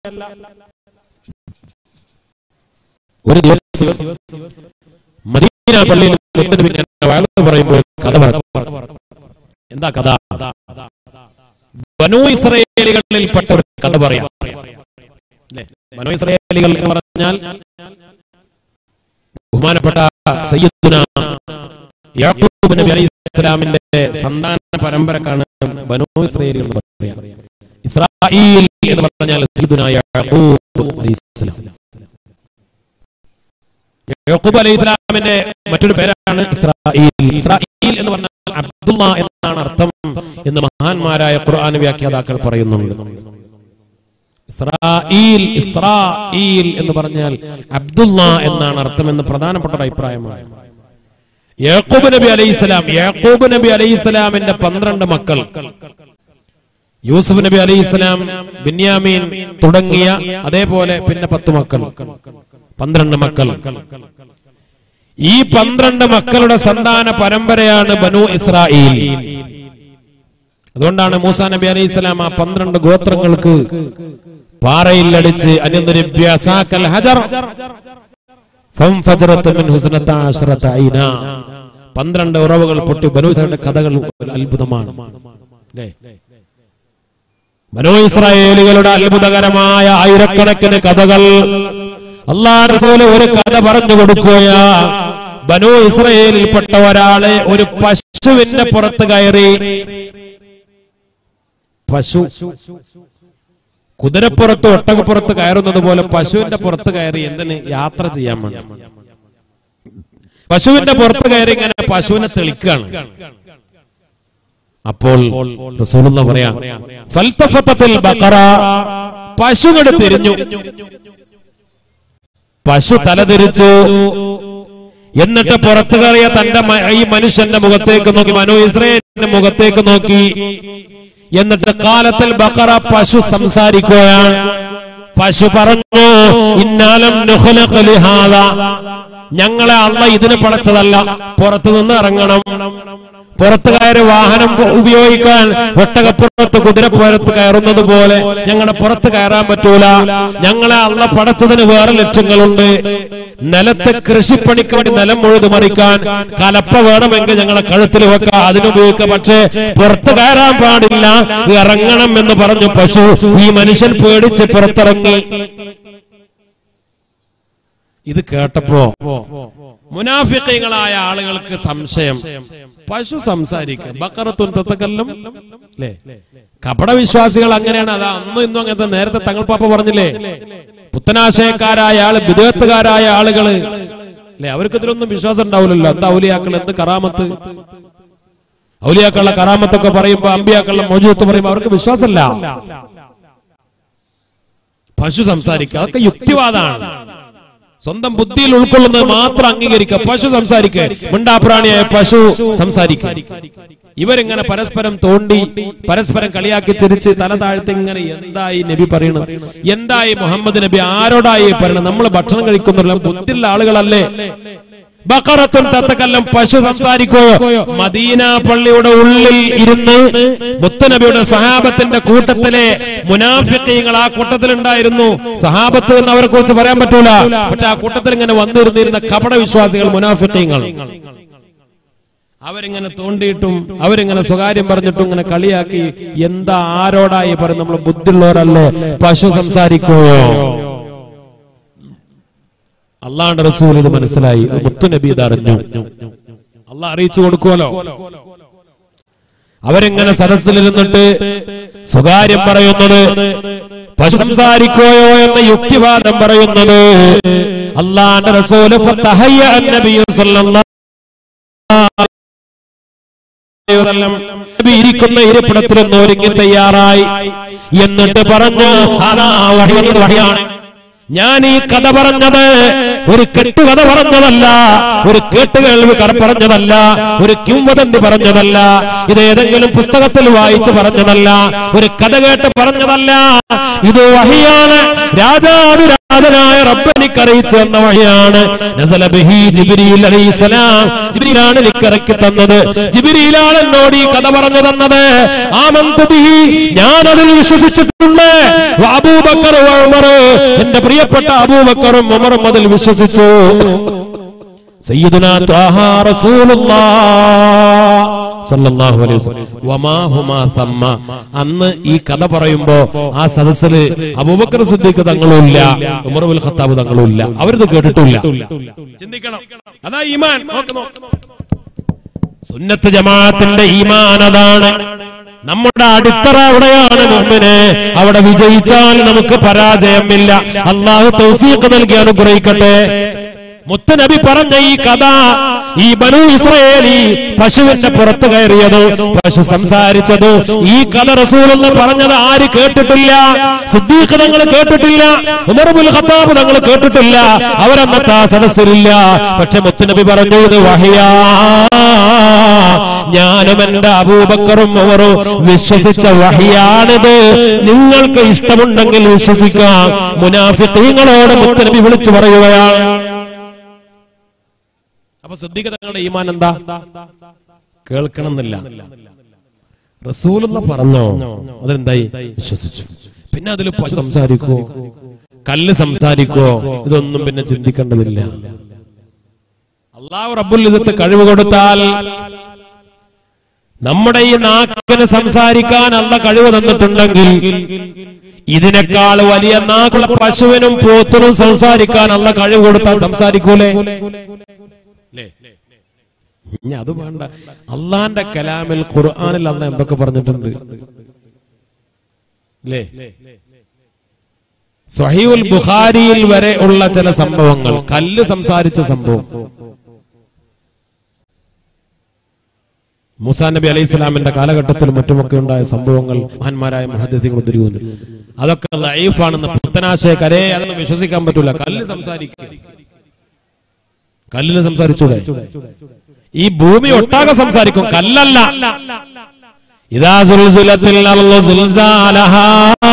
ഒരു ദിവസം മദീന പള്ളിയിൽ മുത്തനബി ഞാൻ വയലു പറയുമ്പോൾ കഥ പറഞ്ഞു എന്താ കഥ ബനു ഇസ്രയേലികളിൽപ്പെട്ട ഒരു കഥ പറയാം അല്ലേ? ബനു ഇസ്രയേലികൾ എന്ന് പറഞ്ഞാൽ ബഹുമാനപ്പെട്ട സയ്യിദുന യാക്കൂബ് നബി അലൈഹി ഇസ്ലാമിന്റെ സന്താന പരമ്പരക്കാണ് ബനു ഇസ്രയേൽ എന്ന് പറയാം ഇസ്രായേൽ എന്ന് പറഞ്ഞാൽ സയ്യിദുന യാക്കൂബ് അലൈഹി ഇസ്ലാം യാക്കൂബ് അലൈഹി ഇസ്ലാമിന്റെ മറ്റൊരു പേരാണ് ഇസ്രായേൽ ഇസ്രായേൽ എന്ന് പറഞ്ഞാൽ അബ്ദുള്ള എന്നാണ് അർത്ഥം എന്ന് മഹാന്മാരായ ഖുർആൻ വ്യാഖ്യാതാക്കൾ പറയുന്നുണ്ട് ഇസ്രായേൽ ഇസ്രായേൽ എന്ന് പറഞ്ഞാൽ അബ്ദുള്ള എന്നാണ് അർത്ഥം എന്ന് പ്രധാനപ്പെട്ട ഒരു അഭിപ്രായമാണ് യാക്കൂബ് നബി അലൈഹിസ്സലാം യാക്കൂബ് നബി അലൈഹിസ്സലാമിന്റെ പന്ത്രണ്ട് മക്കൾ യൂസുഫ് നബി അലൈഹിസ്സലാം ബിന്യാമീൻ തുടങ്ങിയ അതേപോലെ പിന്നെ പത്ത് മക്കൾ പന്ത്രണ്ട് മക്കൾ ഈ പന്ത്രണ്ട് മക്കളുടെ സന്താന പരമ്പരയാണ് ബനു ഇസ്രായേൽ അതുകൊണ്ടാണ് മൂസ നബി അലൈഹി സ്വലാം ആ പന്ത്രണ്ട് ഗോത്രങ്ങൾക്ക് പാറയിൽ അടിച്ച് അനുനിരഭ്യ സാക്കൽ ഹജർ ഫംഫജറത്ത് മിൻ ഹുസ്നത അശ്റത ഐന. പന്ത്രണ്ട് ഉറവുകൾ പൊട്ടി ബനൂസയുടെ കഥകൾ ഒരു അത്ഭുതമാണ് അല്ലേ ബനോ ഇസ്രായേലുകളുടെ അത്ഭുതകരമായ ആയിരക്കണക്കിന് കഥകൾ അള്ളാഹ് റസൂല് ഒരു കഥ പറഞ്ഞു കൊടുക്കുകയാ ബനു ഇസ്രായേലിൽപ്പെട്ട ഒരാളെ ഒരു പശുവിന്റെ പുറത്ത് കയറി പശു കുതിരപ്പുറത്ത് ഒട്ടകപ്പുറത്ത് കയറുന്നത് പോലെ പശുവിന്റെ പുറത്ത് കയറി എന്തിന് യാത്ര ചെയ്യാൻ വേണ്ടി പശുവിന്റെ പുറത്ത് കയറി ഇങ്ങനെ പശുവിനെ തെളിക്കുകയാണ് അപ്പോൾ റസൂലുള്ള പറയാ ഫൽതഫത്തത്തിൽ ബഖറ പശുകൾ തിരിഞ്ഞു പശു തലതിരിച്ചു എന്നിട്ട് പുറത്തു കയറിയ തന്റെ മ- ഈ മനുഷ്യന്റെ മുഖത്തേക്ക് നോക്കി മനു ഇസ്രയേലിന്റെ മുഖത്തേക്ക് നോക്കി എന്നിട്ട് കാലത്തിൽ ബക്കറ പശു സംസാരിക്കുകയാണ് പശു പറഞ്ഞു ഇന്നാലം നുഖ്ലഖ ലിഹാദ. ഞങ്ങളെ അള്ള ഇതിന് പടച്ചതല്ല പുറത്തു നിന്ന് ഇറങ്ങണം പുറത്ത് കയറി വാഹനം പ- ഉപയോഗിക്കാൻ ഒട്ടകപ്പുറത്ത് കുതിരപ്പുറത്ത് കയറുന്നത് പോലെ ഞങ്ങളുടെ പുറത്ത് കയറാൻ പറ്റൂല ഞങ്ങളെ അള്ള പടച്ചതിന് വേറെ ലക്ഷ്യങ്ങളുണ്ട് നിലത്ത് കൃഷിപ്പണിക്ക് വേണ്ടി നിലം മുഴുതു മറിക്കാൻ കലപ്പ വേണമെങ്കിൽ ഞങ്ങളെ കഴുത്തിൽ വെക്കാം അതിനുപയോഗിക്കാം പക്ഷേ പുറത്ത് കയറാൻ പാടില്ല ഇറങ്ങണം എന്ന് പറഞ്ഞു പശു ഈ മനുഷ്യൻ പേടിച്ച് പുറത്തിറങ്ങി ഇത് കേട്ടപ്പോ മുനാഫിക്കങ്ങളായ ആളുകൾക്ക് സംശയം പശു സംസാരിക്കുക ബക്കറത്തുൻ തത്തക്കല്ലും അല്ലേ കപട വിശ്വാസികൾ അങ്ങനെയാണ് അത് അന്നും ഇന്നും അങ്ങനത്തെ നേരത്തെ തങ്ങൾ പാപ്പ പറഞ്ഞില്ലേ പുത്തനാശയക്കാരായ ആള് വിദേഹത്തുകാരായ ആളുകള് അല്ലെ അവർക്ക് ഇതിലൊന്നും വിശ്വാസം ഉണ്ടാവില്ലല്ലോ എന്താ ഔലിയാക്കൾ എന്ത് കറാമത്ത് ഔലിയാക്കളുടെ കറാമത്തൊക്കെ പറയുമ്പോ അമ്പിയാക്കളുടെ മോചിതത്ത് പറയുമ്പോ അവർക്ക് വിശ്വാസമല്ല പശു സംസാരിക്കുക അതൊക്കെ യുക്തിവാദമാണ് സ്വന്തം ബുദ്ധിയിൽ ഉൾക്കൊള്ളുന്നത് മാത്രം അംഗീകരിക്കുക പശു സംസാരിക്കുക മിണ്ടാപ്രാണിയായ പശു സംസാരിക്കുക ഇവരിങ്ങനെ പരസ്പരം തോണ്ടി പരസ്പരം കളിയാക്കി തിരിച്ച് തല താഴ്ത്തി ഇങ്ങനെ എന്തായി നബി പറയണത് എന്തായി മുഹമ്മദ് നബി ആരോടായി പറയണത് നമ്മൾ ഭക്ഷണം കഴിക്കുന്നുള്ള ബുദ്ധിയുള്ള ആളുകളല്ലേ ബക്കറത്തും തത്തക്കല്ലും പശു സംസാരിക്കുകയോ മദീന പള്ളിയുടെ ഉള്ളിൽ ഇരുന്ന് മുത്തനബിയുടെ സഹാബത്തിന്റെ കൂട്ടത്തിലെ മുനാഫിക്കീങ്ങൾ ആ കൂട്ടത്തിലുണ്ടായിരുന്നു സഹാബത്ത് എന്ന് അവരെ കുറിച്ച് പറയാൻ പറ്റൂല പക്ഷെ ആ കൂട്ടത്തിൽ ഇങ്ങനെ വന്നിരുന്നിരുന്ന കപട വിശ്വാസികൾ മുനാഫിക്കീങ്ങൾ അവരിങ്ങനെ തോണ്ടിയിട്ടും അവരിങ്ങനെ സ്വകാര്യം പറഞ്ഞിട്ടും ഇങ്ങനെ കളിയാക്കി എന്താ ആരോടായി പറയും നമ്മൾ ബുദ്ധിയുള്ളവരല്ലേ പശു സംസാരിക്കുകയോ അള്ളാന്റെ റസൂൽ ഇത് മനസ്സിലായി മുത്തുനബി ഇത് അറിഞ്ഞു അള്ളാഹ് അറിയിച്ചു കൊടുക്കുമല്ലോ അവരെങ്ങനെ സദസ്സിലിരുന്നിട്ട് സ്വകാര്യം പറയുന്നത് പശു സംസാരിക്കുകയോ എന്ന യുക്തിവാദം പറയുന്നത് അള്ളാന്റെ റസൂല് ഫതഹയ്യ അന്നബിയു സല്ലല്ലാഹു അലൈഹി വസല്ലം നബി ഇരിക്കുന്ന ഇരിപ്പിടത്തിലൊന്ന് ഒരുങ്ങി തയ്യാറായി എന്നിട്ട് പറഞ്ഞു അതാ വഹിയാണ് വഹിയാണ് ഞാൻ ഈ കഥ പറഞ്ഞത് ഒരു കെട്ടുകഥ പറഞ്ഞതല്ല ഒരു കേട്ടുകേൾവി കറ പറഞ്ഞതല്ല ഒരു കിംവദന്തി പറഞ്ഞതല്ല ഇത് ഏതെങ്കിലും പുസ്തകത്തിൽ വായിച്ച് പറഞ്ഞതല്ല ഒരു കഥ കേട്ട് പറഞ്ഞതല്ല ഇത് വഹിയാണ് രാജാതിരാജനായ റബ്ബനിക്ക് അറിയിച്ചു തന്ന വഹിയാണ് നസല ബിഹി ജിബ്രീൽ അലൈഹിസ്സലാം ജിബ്രീലാണ് എനിക്കിറക്കി തന്നത് ജിബ്രീലാണ് എന്നോട് ഈ കഥ പറഞ്ഞു തന്നത് ആമന്തു ബിഹി ഞാൻ അതിൽ വിശ്വസിച്ചിട്ടുണ്ട് വ അബൂബക്കർ വ ഉമർ എന്റെ പ്രിയപ്പെട്ട അബൂബക്കറും ഉമറും അതിൽ വിശ്വസിച്ചു സയ്യിദുനാ ത്വാഹ റസൂലുള്ളാഹ് സല്ലല്ലാഹു അലൈഹി വസല്ലം വമാ ഹുമാ തമ്മ അന്ന് ഈ കഥ പറയുമ്പോ ആ സദസ്സിൽ അബൂബക്കർ സിദ്ദീഖ് തങ്ങളുമില്ല ഉമർ ബിൻ ഖത്താബ് തങ്ങളുമില്ല അവരിത് കേട്ടിട്ടില്ല ചിന്തിക്കണം അതാ ഈമാൻ നോക്ക് നോക്ക് സുന്നത്ത് ജമാഅത്തിന്റെ ഈമാൻ അതാണ് നമ്മുടെ അടിത്തറ അവിടെയാണ് മുമ്പിന് അവിടെ വിജയിച്ചാൽ നമുക്ക് പരാജയമില്ല അള്ളാഹു തൗഫീഖ് നൽകി അനുഗ്രഹിക്കട്ടെ മുത്തനബി പറഞ്ഞ ഈ കഥ ഈ ബനു ഇസ്രയേലി പശുവിന്റെ പുറത്ത് കയറിയത് പശു സംസാരിച്ചത് ഈ കഥ റസൂലെന്ന് പറഞ്ഞത് ആര് കേട്ടിട്ടില്ല സിദ്ദീഖ് തങ്ങൾ കേട്ടിട്ടില്ല ഉമർബുൽ ഖത്താബ് തങ്ങൾ കേട്ടിട്ടില്ല അവരന്നത്തെ ആ സദസ്സിലില്ല പക്ഷെ മുത്തുനബി പറഞ്ഞു ഇത് വഹിയാ ഞാനും എന്റെ അബൂബക്കറും അവറും വിശ്വസിച്ച വഹിയാണിത് നിങ്ങൾക്ക് ഇഷ്ടമുണ്ടെങ്കിൽ വിശ്വസിക്കാം മുനാഫിഖീങ്ങളോട് മുത്തനബി വിളിച്ചു പറയുകയാണ് അപ്പൊ സിദ്ദീഖ് തങ്ങളുടെ ഈമാൻ എന്താ കേൾക്കണം എന്നില്ല റസൂലെന്ന് പറഞ്ഞോ അതെന്തായി വിശ്വസിച്ചു പിന്നെ അതിൽ പശു സംസാരിക്കോ കല്ല് സംസാരിക്കോ ഇതൊന്നും പിന്നെ ചിന്തിക്കേണ്ടതില്ല അള്ളാഹു റബ്ബുൽ ഇതത്ത് കഴിവ് കൊടുത്താൽ നമ്മുടെ ഈ നാക്കിന് സംസാരിക്കാൻ അല്ല കഴിവ് തന്നിട്ടുണ്ടെങ്കിൽ ഇതിനേക്കാൾ വലിയ നാക്കുള്ള പശുവിനും പോത്തിനും സംസാരിക്കാൻ അല്ല കഴിവ് കൊടുത്താൽ സംസാരിക്കൂലേ ല്ലേ? ഇനി അത് വേണ്ട അള്ളാന്റെ കലാമിൽ ഖുർആനിൽ അന്ന് എന്തൊക്കെ പറഞ്ഞിട്ടുണ്ട് അല്ലേ സഹീഉൽ ബുഖാരിയിൽ വരെ ഉള്ള ചില സംഭവങ്ങൾ കല്ല് സംസാരിച്ച സംഭവം മൂസാ നബി അലൈഹി സ്വലാമിന്റെ കാലഘട്ടത്തിൽ മറ്റുമൊക്കെ ഉണ്ടായ സംഭവങ്ങൾ മഹാന്മാരായ മഹദ്യങ്ങൾ ഉദ്ധരിക്കുന്നു അതൊക്കെ ലൈഫാണെന്ന് പുത്തനാശയക്കരേ അതൊന്നും വിശ്വസിക്കാൻ പറ്റൂല കല്ല് സംസാരിക്കുക കല്ലിന് സംസാരിച്ചൂടെ ഈ ഭൂമി ഒട്ടാകെ സംസാരിക്കും കല്ലല്ല ഇതാ സുൽസുലത്തിൽ അർളു സുൽസാലഹാ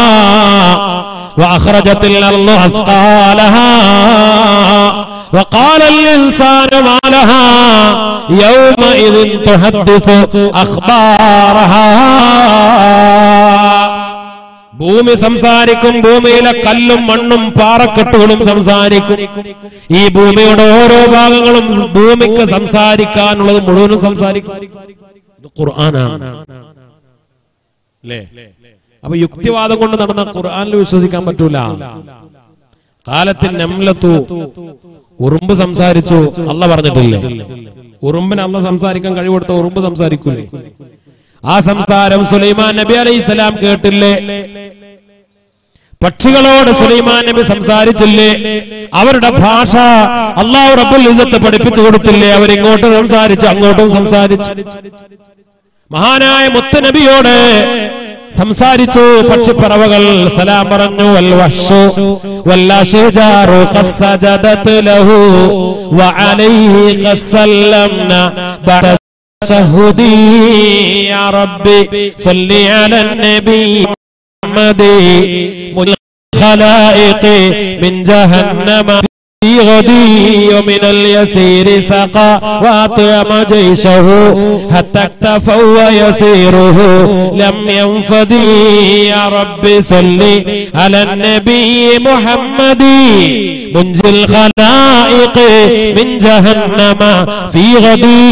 وأخرجت الأرض أثقالها وقال الإنسان ما لها يومئذ تحدث أخبارها ഭൂമി സംസാരിക്കും ഭൂമിയിലെ കല്ലും മണ്ണും പാറക്കെട്ടുകളും സംസാരിക്കും ഈ ഭൂമിയുടെ ഓരോ ഭാഗങ്ങളും ഭൂമിക്ക് സംസാരിക്കാനുള്ളത് മുഴുവനും സംസാരിക്കും ഇത് ഖുർആനാണ് അല്ലേ അപ്പൊ യുക്തിവാദം കൊണ്ട് നടന്ന ഖുർആനിൽ വിശ്വസിക്കാൻ പറ്റൂല കാലത്തിൽ നംലത്തു ഉറുമ്പ് സംസാരിച്ചു അല്ല പറഞ്ഞിട്ടില്ലേ ഉറുമ്പിന് അല്ല സംസാരിക്കാൻ കഴിവെടുത്ത ഉറുമ്പ് സംസാരിക്കൂലേ ആ സംസാരം സുലൈമാൻ നബി അലൈഹി സ്വലാം കേട്ടില്ലേ പക്ഷികളോട് സുലൈമാൻ നബി സംസാരിച്ചില്ലേ അവരുടെ ഭാഷ അള്ളാഹു റബ്ബുൽ ഇസത്ത് പഠിപ്പിച്ചു കൊടുത്തില്ലേ അവരിങ്ങോട്ട് സംസാരിച്ചു അങ്ങോട്ടും സംസാരിച്ചു മഹാനായ മുത്ത് നബിയോട് സംസാരിച്ചു പക്ഷിപ്പറവകൾ സലാം പറഞ്ഞു വൽ വഹ്ഷു വല്ലഷിജാറു ഖസ്സജദത് ലഹു വഅലൈഹി ഖസ്സല്ലംന ബഅദ تشهدي يا ربي صل على النبي محمد من الخلائق من جهنم في غدي ومن اليسير سقى وأطعم جيشه حتى اكتفوا ويسيره لم ينفدي يا رب صل على النبي محمد منجي الخلائق من جهنم في غدي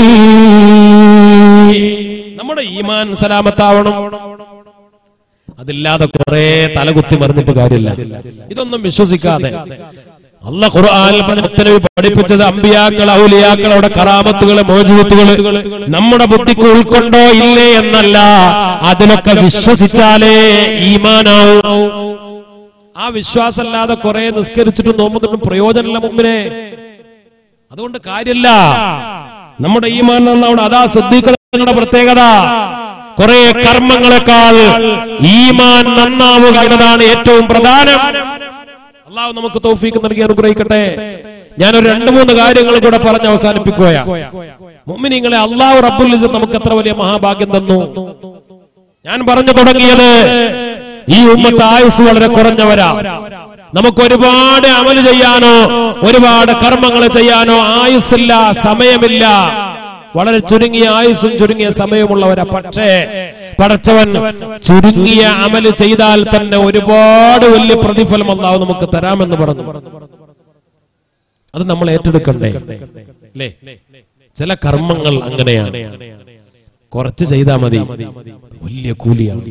നമ്മുടെ ഈമാൻ സലാമത്താവണം അതില്ലാതെ കുറെ തലകുത്തി മറിഞ്ഞിട്ട് കാര്യമില്ല ഇതൊന്നും വിശ്വസിക്കാതെ അല്ല ഖുർആനിൽ പതിനെട്ടിനവി പഠിപ്പിച്ചത് അമ്പിയാക്കൾ ഔലിയാക്കൾ അവിടെ കറാമത്തുകള് മോചിത്തുകള് നമ്മുടെ ബുദ്ധിക്ക് ഉൾക്കൊണ്ടോ ഇല്ലേ എന്നല്ല അതിലൊക്കെ വിശ്വസിച്ചാലേ ഈമാനാവും ആ വിശ്വാസമല്ലാതെ കുറെ നിസ്കരിച്ചിട്ടും നോമ്പുന്നിട്ടും പ്രയോജനമില്ല മുമ്പിനെ അതുകൊണ്ട് കാര്യമില്ല നമ്മുടെ ഈമാൻ നന്നാവണം അതാ ശ്രദ്ധിക്കുന്ന പ്രത്യേകത കുറെ കർമ്മങ്ങളെക്കാൾ ഈമാൻ നന്നാവുക എന്നതാണ് ഏറ്റവും പ്രധാനം അള്ളാഹു നമുക്ക് തൗഫീക്ക് നൽകി അനുഗ്രഹിക്കട്ടെ ഞാനൊരു രണ്ട് മൂന്ന് കാര്യങ്ങൾ കൂടെ പറഞ്ഞ് അവസാനിപ്പിക്കുകയാ മുമ്മിനിങ്ങളെ അള്ളാഹു റബ്ബുൽ ഇസ്സത്ത് നമുക്ക് എത്ര വലിയ മഹാഭാഗ്യം തന്നു ഞാൻ പറഞ്ഞു തുടങ്ങിയത് ഈ ഉമ്മത്ത് ആയുസ് വളരെ കുറഞ്ഞവരാ നമുക്ക് ഒരുപാട് അമല് ചെയ്യാനോ ഒരുപാട് കർമ്മങ്ങൾ ചെയ്യാനോ ആയുസ്സില്ല സമയമില്ല വളരെ ചുരുങ്ങിയ ആയുസ്സും ചുരുങ്ങിയ സമയമുള്ളവരാ പക്ഷേ പടച്ചവൻ ചുരുങ്ങിയ അമല് ചെയ്താൽ തന്നെ ഒരുപാട് വലിയ പ്രതിഫലം അല്ലാതെ നമുക്ക് തരാമെന്ന് പറഞ്ഞു അത് നമ്മൾ ഏറ്റെടുക്കണ്ടേ അല്ലേ ചില കർമ്മങ്ങൾ അങ്ങനെയാണ് കുറച്ച് ചെയ്താൽ മതി വലിയ കൂലിയാണ്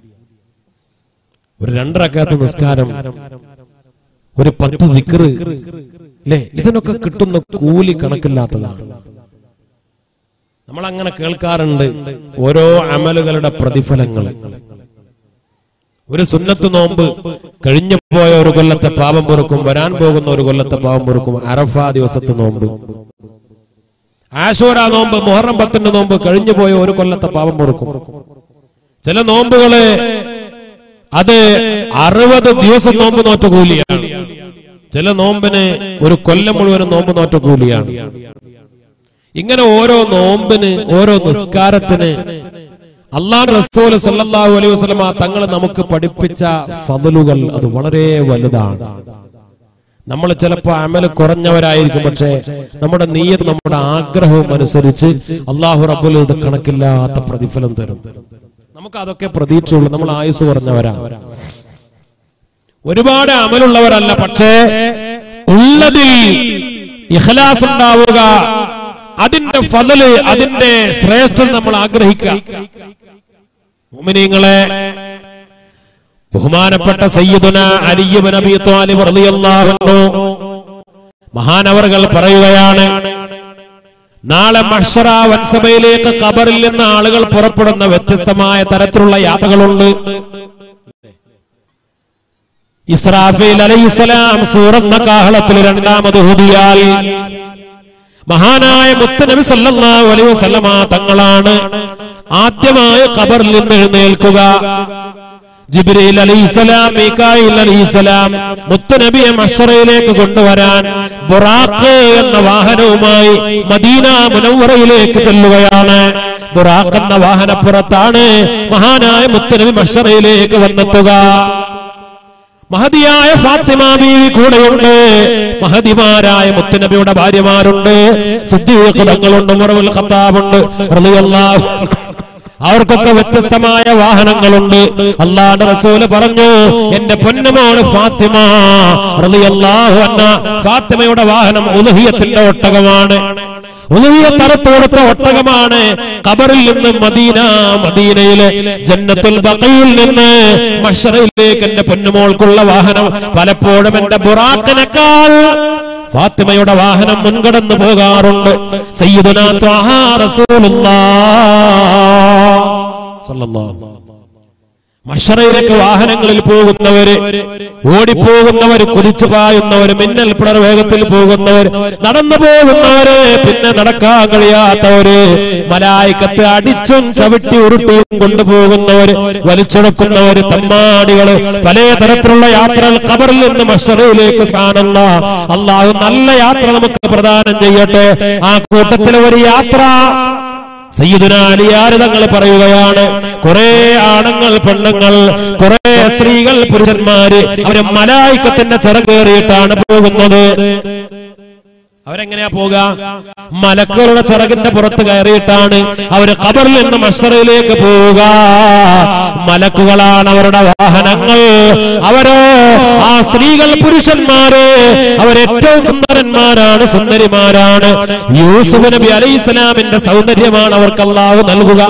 ഒരു രണ്ടരക്കാത്ത നിസ്കാരം ഒരു പത്ത് നിക്കറ് അല്ലേ ഇതിനൊക്കെ കിട്ടുന്ന കൂലി കണക്കില്ലാത്തതാണ് നമ്മൾ അങ്ങനെ കേൾക്കാറുണ്ട് ഓരോ അമലുകളുടെ പ്രതിഫലങ്ങൾ ഒരു സുന്നത്ത് നോമ്പ് കഴിഞ്ഞു പോയ ഒരു കൊല്ലത്തെ പാപം പൊറുക്കും വരാൻ പോകുന്ന ഒരു കൊല്ലത്തെ പാപം പൊറുക്കും അറഫ ദിവസത്തെ നോമ്പ് ആശോര നോമ്പ് മുഹറം പത്തിന്റെ നോമ്പ് കഴിഞ്ഞു പോയ ഒരു കൊല്ലത്തെ പാപം പൊറുക്കും ചില നോമ്പുകള് അത് അറുപത് ദിവസം നോമ്പ് നോറ്റ കൂലിയാണ് ചില നോമ്പിന് ഒരു കൊല്ലം മുഴുവനും നോമ്പ് നോറ്റ കൂലിയാണ് ഇങ്ങനെ ഓരോ നോമ്പിന് ഓരോ നിസ്കാരത്തിന് അള്ളാഹ് റസൂൽ സല്ലല്ലാഹു അലൈഹി വസല്ലമ തങ്ങൾ നമുക്ക് പഠിപ്പിച്ച ഫضലുകൾ അത് വളരെ വലുതാണ് നമ്മൾ ചിലപ്പോൾ അമല് കുറഞ്ഞവരായിരിക്കും പക്ഷേ നമ്മുടെ നീയത്ത് നമ്മുടെ ആഗ്രഹവും അനുസരിച്ച് അള്ളാഹു റബ്ബുൽ ഇത് കണക്കില്ലാത്ത പ്രതിഫലം തരും നമുക്ക് അതൊക്കെ പ്രതീക്ഷയുള്ളൂ നമ്മൾ ആയുസ് കുറഞ്ഞവരാ ഒരുപാട് അമലുള്ളവരല്ല പക്ഷേ ഉള്ളതിൽ ഇഖ്ലാസ് ഉണ്ടാവുക അതിന്റെ ഫതല് അതിന്റെ ശ്രേഷ്ഠത നമ്മൾ ആഗ്രഹിക്കുക മുഅ്മിനീങ്ങളെ ബഹുമാനപ്പെട്ട സയ്യിദുന അലിയുബ് നബി ത്വാലിബ് റളിയല്ലാഹു അൻഹു മഹാനവറുകൾ പറയുകയാണ് നാളെ മഹ്ഷറ വൻസഭയിലേക്ക് ഖബറിൽ നിന്ന് ആളുകൾ പുറപ്പെടുന്ന വ്യത്യസ്തമായ തരത്തിലുള്ള യാത്രകളുണ്ട് ഇസ്രാഫീൽ അലൈഹിസ്സലാം സൂറന്ന കാഹളത്തിൽ രണ്ടാമത് ഹുദിയാൽ മഹാനായ മുത്തനബി സല്ലല്ലാഹു അലൈഹി വസല്ലമ തങ്ങളാണ് ആദ്യമായി ഖബറിൽ നിന്ന് എഴുന്നേൽക്കുക ജിബ്രീൽ അലൈഹിസ്സലാം മീകായിൽ അലൈഹിസ്സലാം മുത്തനബിയെ മഷറയിലേക്ക് കൊണ്ടുവരാൻ ബുറാഖ് എന്ന വാഹനവുമായി മദീന മുനവറയിലേക്ക് ചെല്ലുകയാണ് ബുറാഖ് എന്ന വാഹനപ്പുറത്താണ് മഹാനായ മുത്തനബി മഷറയിലേക്ക് വന്നെത്തുക മഹതിയായ ഫാത്തിമ ബീവി കൂടെയുണ്ട് മഹതിമാരായ മുത്തുനബിയുടെ ഭാര്യമാരുണ്ട് സിദ്ദീഖ് തങ്ങളുണ്ട് ഉമറുൽ ഖത്താബുണ്ട് റളിയല്ലാഹു അൻഹു. അവർക്കൊക്കെ വ്യത്യസ്തമായ വാഹനങ്ങളുണ്ട് അള്ളാഹുന്റെ റസൂല് പറഞ്ഞു എന്റെ പൊന്നുമോള് ഫാത്തിമ റളിയല്ലാഹു അൻഹ ഫാത്തിമയുടെ വാഹനം ഉലുഹിയത്തിന്റെ ഒട്ടകമാണ് ഉലുഹിയ തറത്ത് കൊടുത്ത ഒട്ടകമാണ് ഖബറിൽ നിന്ന് മദീന മദീനയിലെ ജന്നത്തുൽ ബഖയിൽ നിന്ന് മഷറയിലേക്ക് എന്റെ പൊന്നുമോൾക്കുള്ള വാഹനം പലപ്പോഴും എന്റെ ബുറാക്കിനേക്കാൾ ഫാത്തിമയുടെ വാഹനം മുൻകടന്നു പോകാറുണ്ട് സയ്യിദുനാ ത്വാഹാ റസൂലുള്ളാഹ് സ്വല്ലല്ലാഹു മഷറയിലേക്ക് വാഹനങ്ങളിൽ പോകുന്നവര് ഓടിപ്പോകുന്നവര് കുതിച്ചു പായുന്നവര് മിന്നൽ പിളർ വേഗത്തിൽ പോകുന്നവര് നടന്നു പോകുന്നവര് പിന്നെ നടക്കാൻ കഴിയാത്തവര് മലായിക്കത്ത് അടിച്ചും ചവിട്ടി ഉരുട്ടിയും കൊണ്ടുപോകുന്നവര് വലിച്ചെടുക്കുന്നവര് തമ്മാടികള് പല തരത്തിലുള്ള യാത്രകൾ ഖബറിൽ നിന്ന് മഷറയിലേക്ക് കാണുന്ന അള്ളാഹു നല്ല യാത്ര നമുക്ക് പ്രദാനം ചെയ്യട്ടെ ആ കൂട്ടത്തിലെ ഒരു യാത്ര സയ്യിദുന അലിയാർ തങ്ങൾ പറയുകയാണ് കുറെ ആണുങ്ങൾ പെണ്ണുങ്ങൾ കുറെ സ്ത്രീകൾ പുരുഷന്മാര് അവര് മലായിക്കത്തിന്റെ ചിറകേറിയിട്ടാണ് പോകുന്നത് അവരെങ്ങനെയാ പോവുക മലക്കുകളുടെ ചിറകിന്റെ പുറത്ത് കയറിയിട്ടാണ് അവര് ഖബറിൽ നിന്ന് മഷറയിലേക്ക് പോവുക മലക്കുകളാണ് അവരുടെ വാഹനങ്ങൾ അവരോ ആ സ്ത്രീകൾ പുരുഷന്മാര് അവരേറ്റവും സുന്ദരന്മാരാണ് സുന്ദരിമാരാണ് യൂസുഫ് നബി അലൈഹി ഇസ്ലാമിന്റെ സൗന്ദര്യമാണ് അവർക്ക് അള്ളാഹു നൽകുക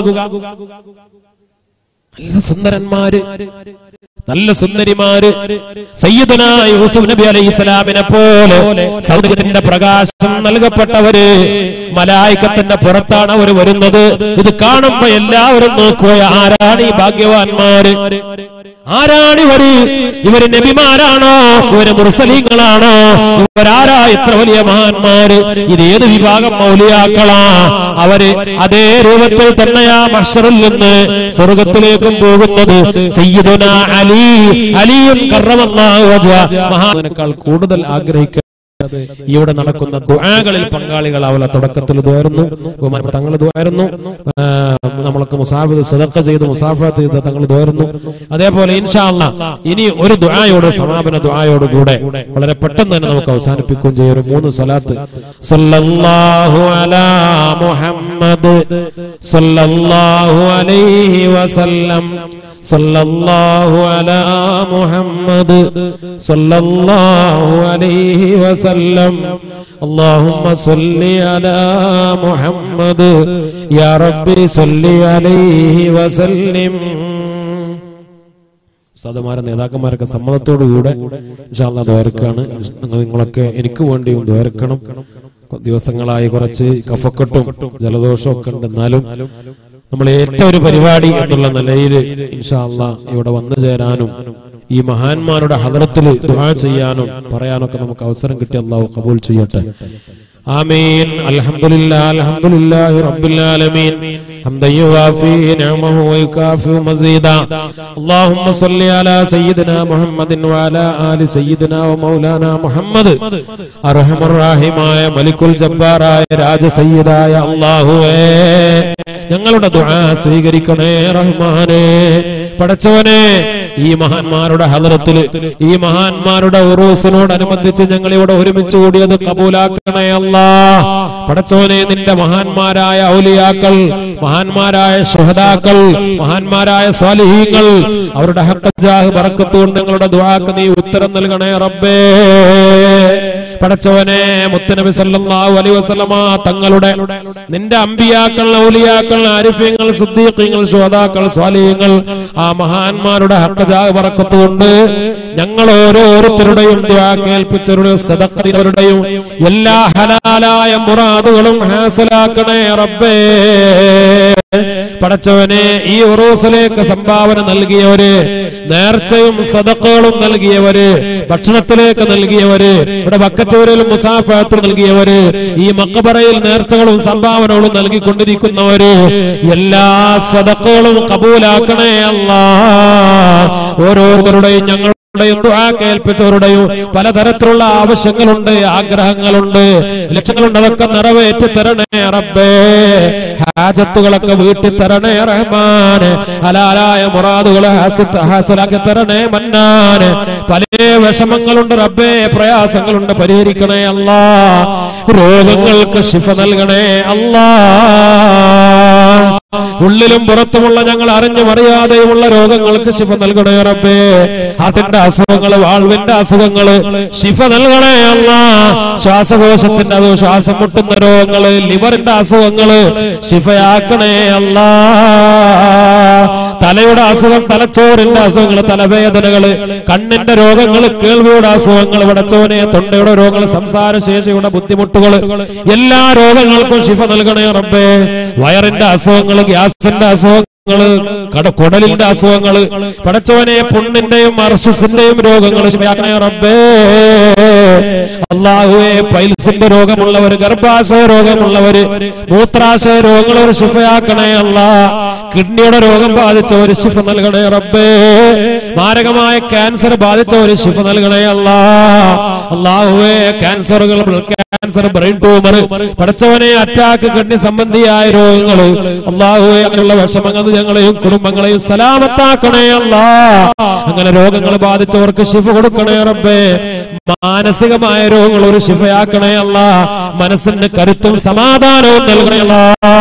നല്ല സുന്ദരന്മാര് നല്ല സുന്ദരിമാര് സയ്യിദുന യൂസുഫ് നബി അലൈഹി ഇസ്ലാമിനെ പോലെ സൗന്ദര്യത്തിന്റെ പ്രകാശം നൽകപ്പെട്ടവര് മലായിക്കത്തിന്റെ പുറത്താണ് അവർ വരുന്നത് ഇത് കാണുമ്പോ എല്ലാവരും നോക്കുക ആരാണ് ഈ ഭാഗ്യവാന്മാര് ആരാണ് ഇവര് ഇവര് നബിമാരാണോ ഇവര് മുർസലീങ്ങളാണോ ഇവരാരാ ഇത്ര വലിയ മഹാന്മാര് ഇത് ഏത് വിഭാഗം മൗലിയാക്കളാ അവര് അതേ രൂപത്തിൽ തന്നെയാ മഷറിൽ നിന്ന് സ്വർഗത്തിലേക്കും പോകുന്നത് സയ്യിദുന അലി അലിയും കറമല്ലാഹു വജ്ഹ മഹാനേക്കാൾ കൂടുതൽ ആഗ്രഹിക്കുക ഇവിടെ നടക്കുന്ന ദുആകളിൽ പങ്കാളികളാവില്ല തുടക്കത്തിൽ ദ്വാരുന്നു ബഹുമാനപ്പെട്ട തങ്ങൾ ദ്വാരുന്നു നമ്മൾക്ക് മുസാഫിദ് സദക്ക ചെയ്ത് മുസാഫത്ത് ചെയ്ത് തങ്ങൾ ദ്വാരുന്നു അതേപോലെ ഇൻഷാ അല്ലാ ഇനി ഒരു ദുആയോട് സമാപന ദുആയോട് കൂടെ വളരെ പെട്ടെന്ന് തന്നെ നമുക്ക് അവസാനിപ്പിക്കുകയും ചെയ്യും ഒരു മൂന്ന് സലാത്ത് സല്ലല്ലാഹു അലാ മുഹമ്മദ് സല്ലല്ലാഹു അലൈഹി വസല്ലം صلى الله على محمد صلى الله عليه وسلم اللهم صل على محمد يا ربي صل عليه وسلم സാധുമാരെ നേതാക്കന്മാരൊക്കെ സമ്മതത്തോടുകൂടെ ഇൻഷാല്ല ദ്വാരക്കാണ് നിങ്ങൾ നിങ്ങളൊക്കെ എനിക്ക് വേണ്ടിയും ദ്വാരക്കണം ദിവസങ്ങളായി കുറച്ച് കഫക്കെട്ടും ജലദോഷവും ഒക്കെ ഉണ്ട് എന്നാലും നമ്മൾ ഏറ്റവും ഒരു പരിപാടി എന്നുള്ള നിലയിൽ ഇൻഷാല്ല ഇവിടെ വന്നു ചേരാനും ഈ മഹാന്മാരുടെ ഹദറത്തിൽ ദുആ ചെയ്യാനും പറയാനൊക്കെ നമുക്ക് അവസരം കിട്ടി അള്ളാഹു കബൂൽ ചെയ്യട്ടെ آمين الحمد لله الحمد لله رب العالمين حمدا يوافي نعمه ويكافئ مزيدا اللهم صل على سيدنا محمد وعلى آل سيدنا ومولانا محمد أرحم الراحمമായ മലിക്കുൽ ജബ്ബാറായ രാജ സയ്യിദായ അല്ലാഹുവേ ഞങ്ങളുടെ ദുആ സ്വീകരിക്കണേ റഹ്മാനേ പടച്ചവനെ ഈ മഹാന്മാരുടെ ഹദറത്തില് ഈ മഹാന്മാരുടെ ഉറൂസിനോടനുബന്ധിച്ച് ഞങ്ങൾ ഇവിടെ ഒരുമിച്ച് കൂടിയത് കബൂലാക്കണേ അല്ലാ പടച്ചവനെ നിന്റെ മഹാന്മാരായ ഔലിയാക്കൾ മഹാന്മാരായ സുഹദാക്കൾ മഹാന്മാരായ സ്വാലിഹീങ്ങൾ അവരുടെ ഹക്കജാഹ് പറക്കത്തുകൊണ്ട് ഞങ്ങളുടെ ദ്വാക്ക് നീ ഉത്തരം നൽകണേ റബ്ബേ പടച്ചവനെ മുത്തനബി സല്ലല്ലാഹു അലൈഹി വസല്ലമ തങ്ങളുടെ നിന്റെ അമ്പിയാക്കൾ ഔലിയാക്കൾ ആരിഫ്യങ്ങൾ സിദ്ദീഖീങ്ങൾ ശുഹദാക്കൾ സ്വാലിഹീങ്ങൾ ആ മഹാന്മാരുടെ ഹക്കജാഹ് പറക്കത്തുകൊണ്ട് ഞങ്ങൾ ഓരോരുത്തരുടെയും ദ്വാ കേൾപ്പിച്ചവരുടെയും സദക്കവരുടെയും എല്ലാ ഹലാലായ മുറാദുകളും ഹാസലാക്കണേ റബ്ബേ പടച്ചവനെ ഈ ഉറൂസിലേക്ക് സംഭാവന നൽകിയവര് നേർച്ചയും സദക്കകളും നൽകിയവര് ഭക്ഷണത്തിലേക്ക് നൽകിയവര് ഇവിടെ ബക്കത്തൂരിൽ മുസാഫാത്ത് നൽകിയവര് ഈ മക്കബറയിൽ നേർച്ചകളും സംഭാവനകളും നൽകിക്കൊണ്ടിരിക്കുന്നവര് എല്ലാ സദക്കകളും കബൂലാക്കണേ അല്ലാ ഓരോരുത്തരുടെയും ഞങ്ങൾ കേൾപ്പിച്ചവരുടെയും പലതരത്തിലുള്ള ആവശ്യങ്ങളുണ്ട് ആഗ്രഹങ്ങളുണ്ട് ലക്ഷ്യങ്ങളുണ്ട് അതൊക്കെ നിറവേറ്റി തരണേ റബ്ബേ ഹാജത്തുകളൊക്കെ വീട്ടി തരണേ റഹ്മാന് ഹലാലായ മുറാദുകളെ ഹാസലാക്കി തരണേ മന്നാന് പല വിഷമങ്ങളുണ്ട് റബ്ബേ പ്രയാസങ്ങളുണ്ട് പരിഹരിക്കണേ അല്ലാ രോഗങ്ങൾക്ക് ശിഫ നൽകണേ അല്ലാ ഉള്ളിലും പുറത്തുമുള്ള ഞങ്ങൾ അറിഞ്ഞും അറിയാതെയുമുള്ള രോഗങ്ങൾക്ക് ശിഫ നൽകണേ റബ്ബേ ഹാർട്ടിന്റെ അസുഖങ്ങള് വാൾവിന്റെ അസുഖങ്ങള് ശിഫ നൽകണേ അല്ല ശ്വാസകോശത്തിന്റെ അത് ശ്വാസം മുട്ടുന്ന രോഗങ്ങള് ലിവറിന്റെ അസുഖങ്ങള് ശിഫയാക്കണേ അല്ല തലയുടെ അസുഖം തലച്ചോറിന്റെ അസുഖങ്ങൾ തലവേദനകള് കണ്ണിന്റെ രോഗങ്ങൾ കേൾവിയുടെ അസുഖങ്ങൾ വടച്ചോനെ തൊണ്ടയുടെ രോഗങ്ങൾ സംസാര ശേഷിയുടെ ബുദ്ധിമുട്ടുകൾ എല്ലാ രോഗങ്ങൾക്കും ശിഫ നൽകണേ റബ്ബേ വയറിന്റെ അസുഖങ്ങൾ ഗ്യാസിന്റെ അസുഖങ്ങൾ അസുഖങ്ങള് കട കുടലിന്റെ അസുഖങ്ങള് പടച്ചോനെ പുണ്ണിന്റെയും അർഷസിന്റെയും രോഗങ്ങൾ ശിവയാക്കണേ റബ്ബേ അള്ളാഹുവെ പൈൽസിന്റെ രോഗമുള്ളവര് ഗർഭാശയ രോഗമുള്ളവര് മൂത്രാശയ രോഗമുള്ളവർ ശിഫയാക്കണേ അല്ല കിഡ്നിയുടെ രോഗം ബാധിച്ചവര് ശിഫ നൽകണേ റബ്ബേ മാരകമായ ക്യാൻസർ ബാധിച്ചവര് ശിഫ നൽകണേ അല്ല അള്ളാഹുവെ ക്യാൻസറുകൾ ക്യാൻസർ ബ്രെയിൻ ട്യൂമർ പടച്ചവനെ അറ്റാക്ക് കിഡ്നി സംബന്ധിയായ രോഗങ്ങൾ അള്ളാഹുവെ അങ്ങനെയുള്ള വിഷമങ്ങൾ ഞങ്ങളെയും കുടുംബങ്ങളെയും സലാമത്താക്കണേ അല്ല അങ്ങനെ രോഗങ്ങൾ ബാധിച്ചവർക്ക് ശിഫ കൊടുക്കണേ റബ്ബേ മാനസികമായ രോഗങ്ങൾ ഒരു ശിഫയാക്കണേ അല്ല മനസ്സിന് കരുത്തും സമാധാനവും നൽകണേ അല്ല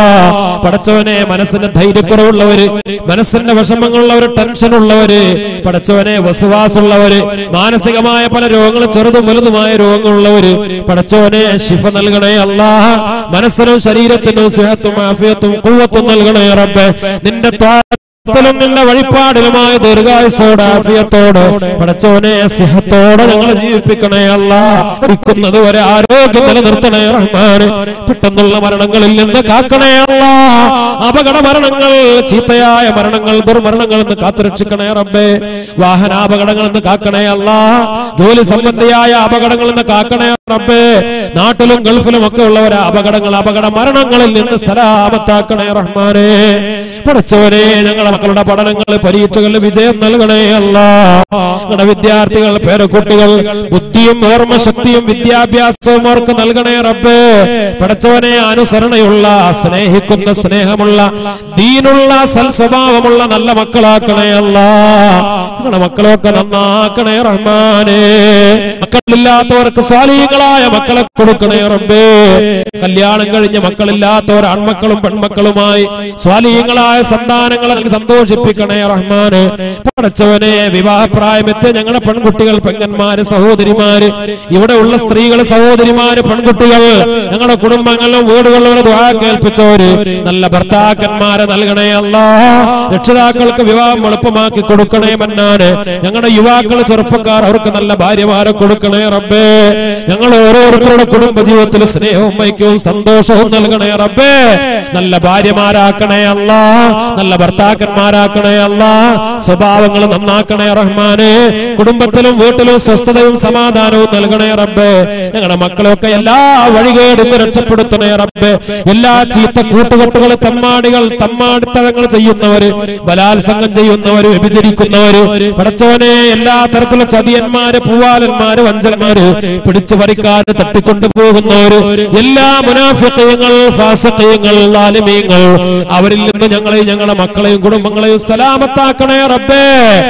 പടച്ചവനെ മനസ്സിന് ധൈര്യക്കുറവുള്ളവര് മനസ്സിന്റെ വിഷമങ്ങളുള്ളവര് ടെൻഷൻ ഉള്ളവര് പടച്ചവനെ വസുവാസുള്ളവര് മാനസികമായ പല രോഗങ്ങളും ചെറുതും വലുതുമായ രോഗങ്ങളുള്ളവര് പടച്ചവനെ ശിഫ നൽകണേ അല്ല മനസ്സിനും ശരീരത്തിനും സുഹത്തും ആഫിയത്തും കൂവത്തും നൽകണേ റബ്ബെ നിന്റെ ത്വാ- നിന്റെ വഴിപ്പാടിലുമായ ദീർഘായുസോട് ആഫിയത്തോട് പടച്ചോനെ സിഹത്തോടെ ഞങ്ങളെ ജീവിപ്പിക്കണേ അല്ല ഇരിക്കുന്നത് വരെ ആരോഗ്യം നിലനിർത്തണേ റഹ്മാന് പെട്ടെന്നുള്ള മരണങ്ങളിൽ നിന്ന് കാക്കണേ അല്ല അപകട മരണങ്ങൾ ചീത്തയായ മരണങ്ങൾ ദുർമരണങ്ങളിൽ നിന്ന് കാത്തുരക്ഷിക്കണേ റബ്ബേ വാഹനാപകടങ്ങളിൽ നിന്ന് കാക്കണേ അല്ല ജോലി സംബന്ധിയായ അപകടങ്ങളിൽ നിന്ന് കാക്കണേ റബ്ബേ നാട്ടിലും ഗൾഫിലും ഒക്കെ ഉള്ളവരെ അപകടങ്ങൾ അപകട മരണങ്ങളിൽ നിന്ന് സലാമത്താക്കണേ റഹ്മാനെ പഠിച്ചവരെ ഞങ്ങളെ മക്കളുടെ പഠനങ്ങൾ പരീക്ഷകളിൽ വിജയം നൽകണേ അല്ല ഞങ്ങളുടെ വിദ്യാർത്ഥികൾ പേരക്കുട്ടികൾ ബുദ്ധിയും ഓർമ്മശക്തിയും വിദ്യാഭ്യാസവും അവർക്ക് നൽകണേ റബ്ബേ പഠിച്ചവനെ അനുസരണയുള്ള സ്നേഹിക്കുന്ന സ്നേഹമുള്ള ദീനുള്ള സൽസ്വഭാവമുള്ള നല്ല മക്കളാക്കണേ അല്ല ഞങ്ങളുടെ മക്കളൊക്കെ നന്നാക്കണേ റഹ്മാനെ മക്കളില്ലാത്തവർക്ക് സ്വാലീകളായ മക്കളെ കൊടുക്കണേ റബ്ബേ കല്യാണം കഴിഞ്ഞ മക്കളില്ലാത്തവർ ആൺമക്കളും പെൺമക്കളുമായി സ്വാലീകളായ സന്താനങ്ങളെ നൽകി സന്തോഷിപ്പിക്കണേ റഹ്മാന് പടച്ചവനെ വിവാഹപ്രായമെത്തിയ ഞങ്ങളുടെ പെൺകുട്ടികൾ പെങ്ങന്മാര് സഹോദരിമാര് ഇവിടെ ഉള്ള സ്ത്രീകൾ സഹോദരിമാര് പെൺകുട്ടികൾ ഞങ്ങളുടെ കുടുംബങ്ങളിലും വീടുകളിലും ദ്വാ കേൾപ്പിച്ചവര് നല്ല ഭർത്താക്കന്മാരെ നൽകണേ അല്ല രക്ഷിതാക്കൾക്ക് വിവാഹം എളുപ്പമാക്കി കൊടുക്കണേ മന്നാന് ഞങ്ങളുടെ യുവാക്കൾ ചെറുപ്പക്കാർ അവർക്ക് നല്ല ഭാര്യമാരെ കൊടുക്കണേ റബ്ബേ ഞങ്ങൾ ഓരോരുത്തരുടെ കുടുംബ ജീവിതത്തിൽ സ്നേഹവും ഐക്യവും സന്തോഷവും നൽകണേ റബ്ബേ നല്ല ഭാര്യമാരാക്കണേ അല്ല നല്ല ഭർത്താക്കന്മാരാക്കണേ അല്ല സ്വഭാവങ്ങൾ നന്നാക്കണേ റഹ്മാനെ കുടുംബത്തിലും വീട്ടിലും സ്വസ്ഥതയും സമാധാനവും നൽകണേ റബ്ബേ ഞങ്ങളുടെ മക്കളെയൊക്കെ എല്ലാ വഴികേടും രക്ഷപ്പെടുത്തണേ റബ്ബേ എല്ലാ ചീത്ത കൂട്ടുകെട്ടുകൾ തമ്മാടികൾ തമ്മാടിത്തരങ്ങൾ ചെയ്യുന്നവര് ബലാത്സംഗം ചെയ്യുന്നവര് വ്യഭിചരിക്കുന്നവര് പടച്ചവനെ എല്ലാ തരത്തിലുള്ള ചതിയന്മാര് പൂവാലന്മാര് വഞ്ചന്മാര് പിടിച്ചു പറിക്കാതെ തട്ടിക്കൊണ്ടു പോകുന്നവര് എല്ലാ മുനാഫിക്കയങ്ങൾ ഫാസക്കയങ്ങൾ ലാലിമീങ്ങൾ അവരിൽ നിന്ന് ഞങ്ങളെയും ഞങ്ങളുടെ മക്കളെയും കുടുംബങ്ങളെയും സലാമത്താക്കണേ റബ്ബേ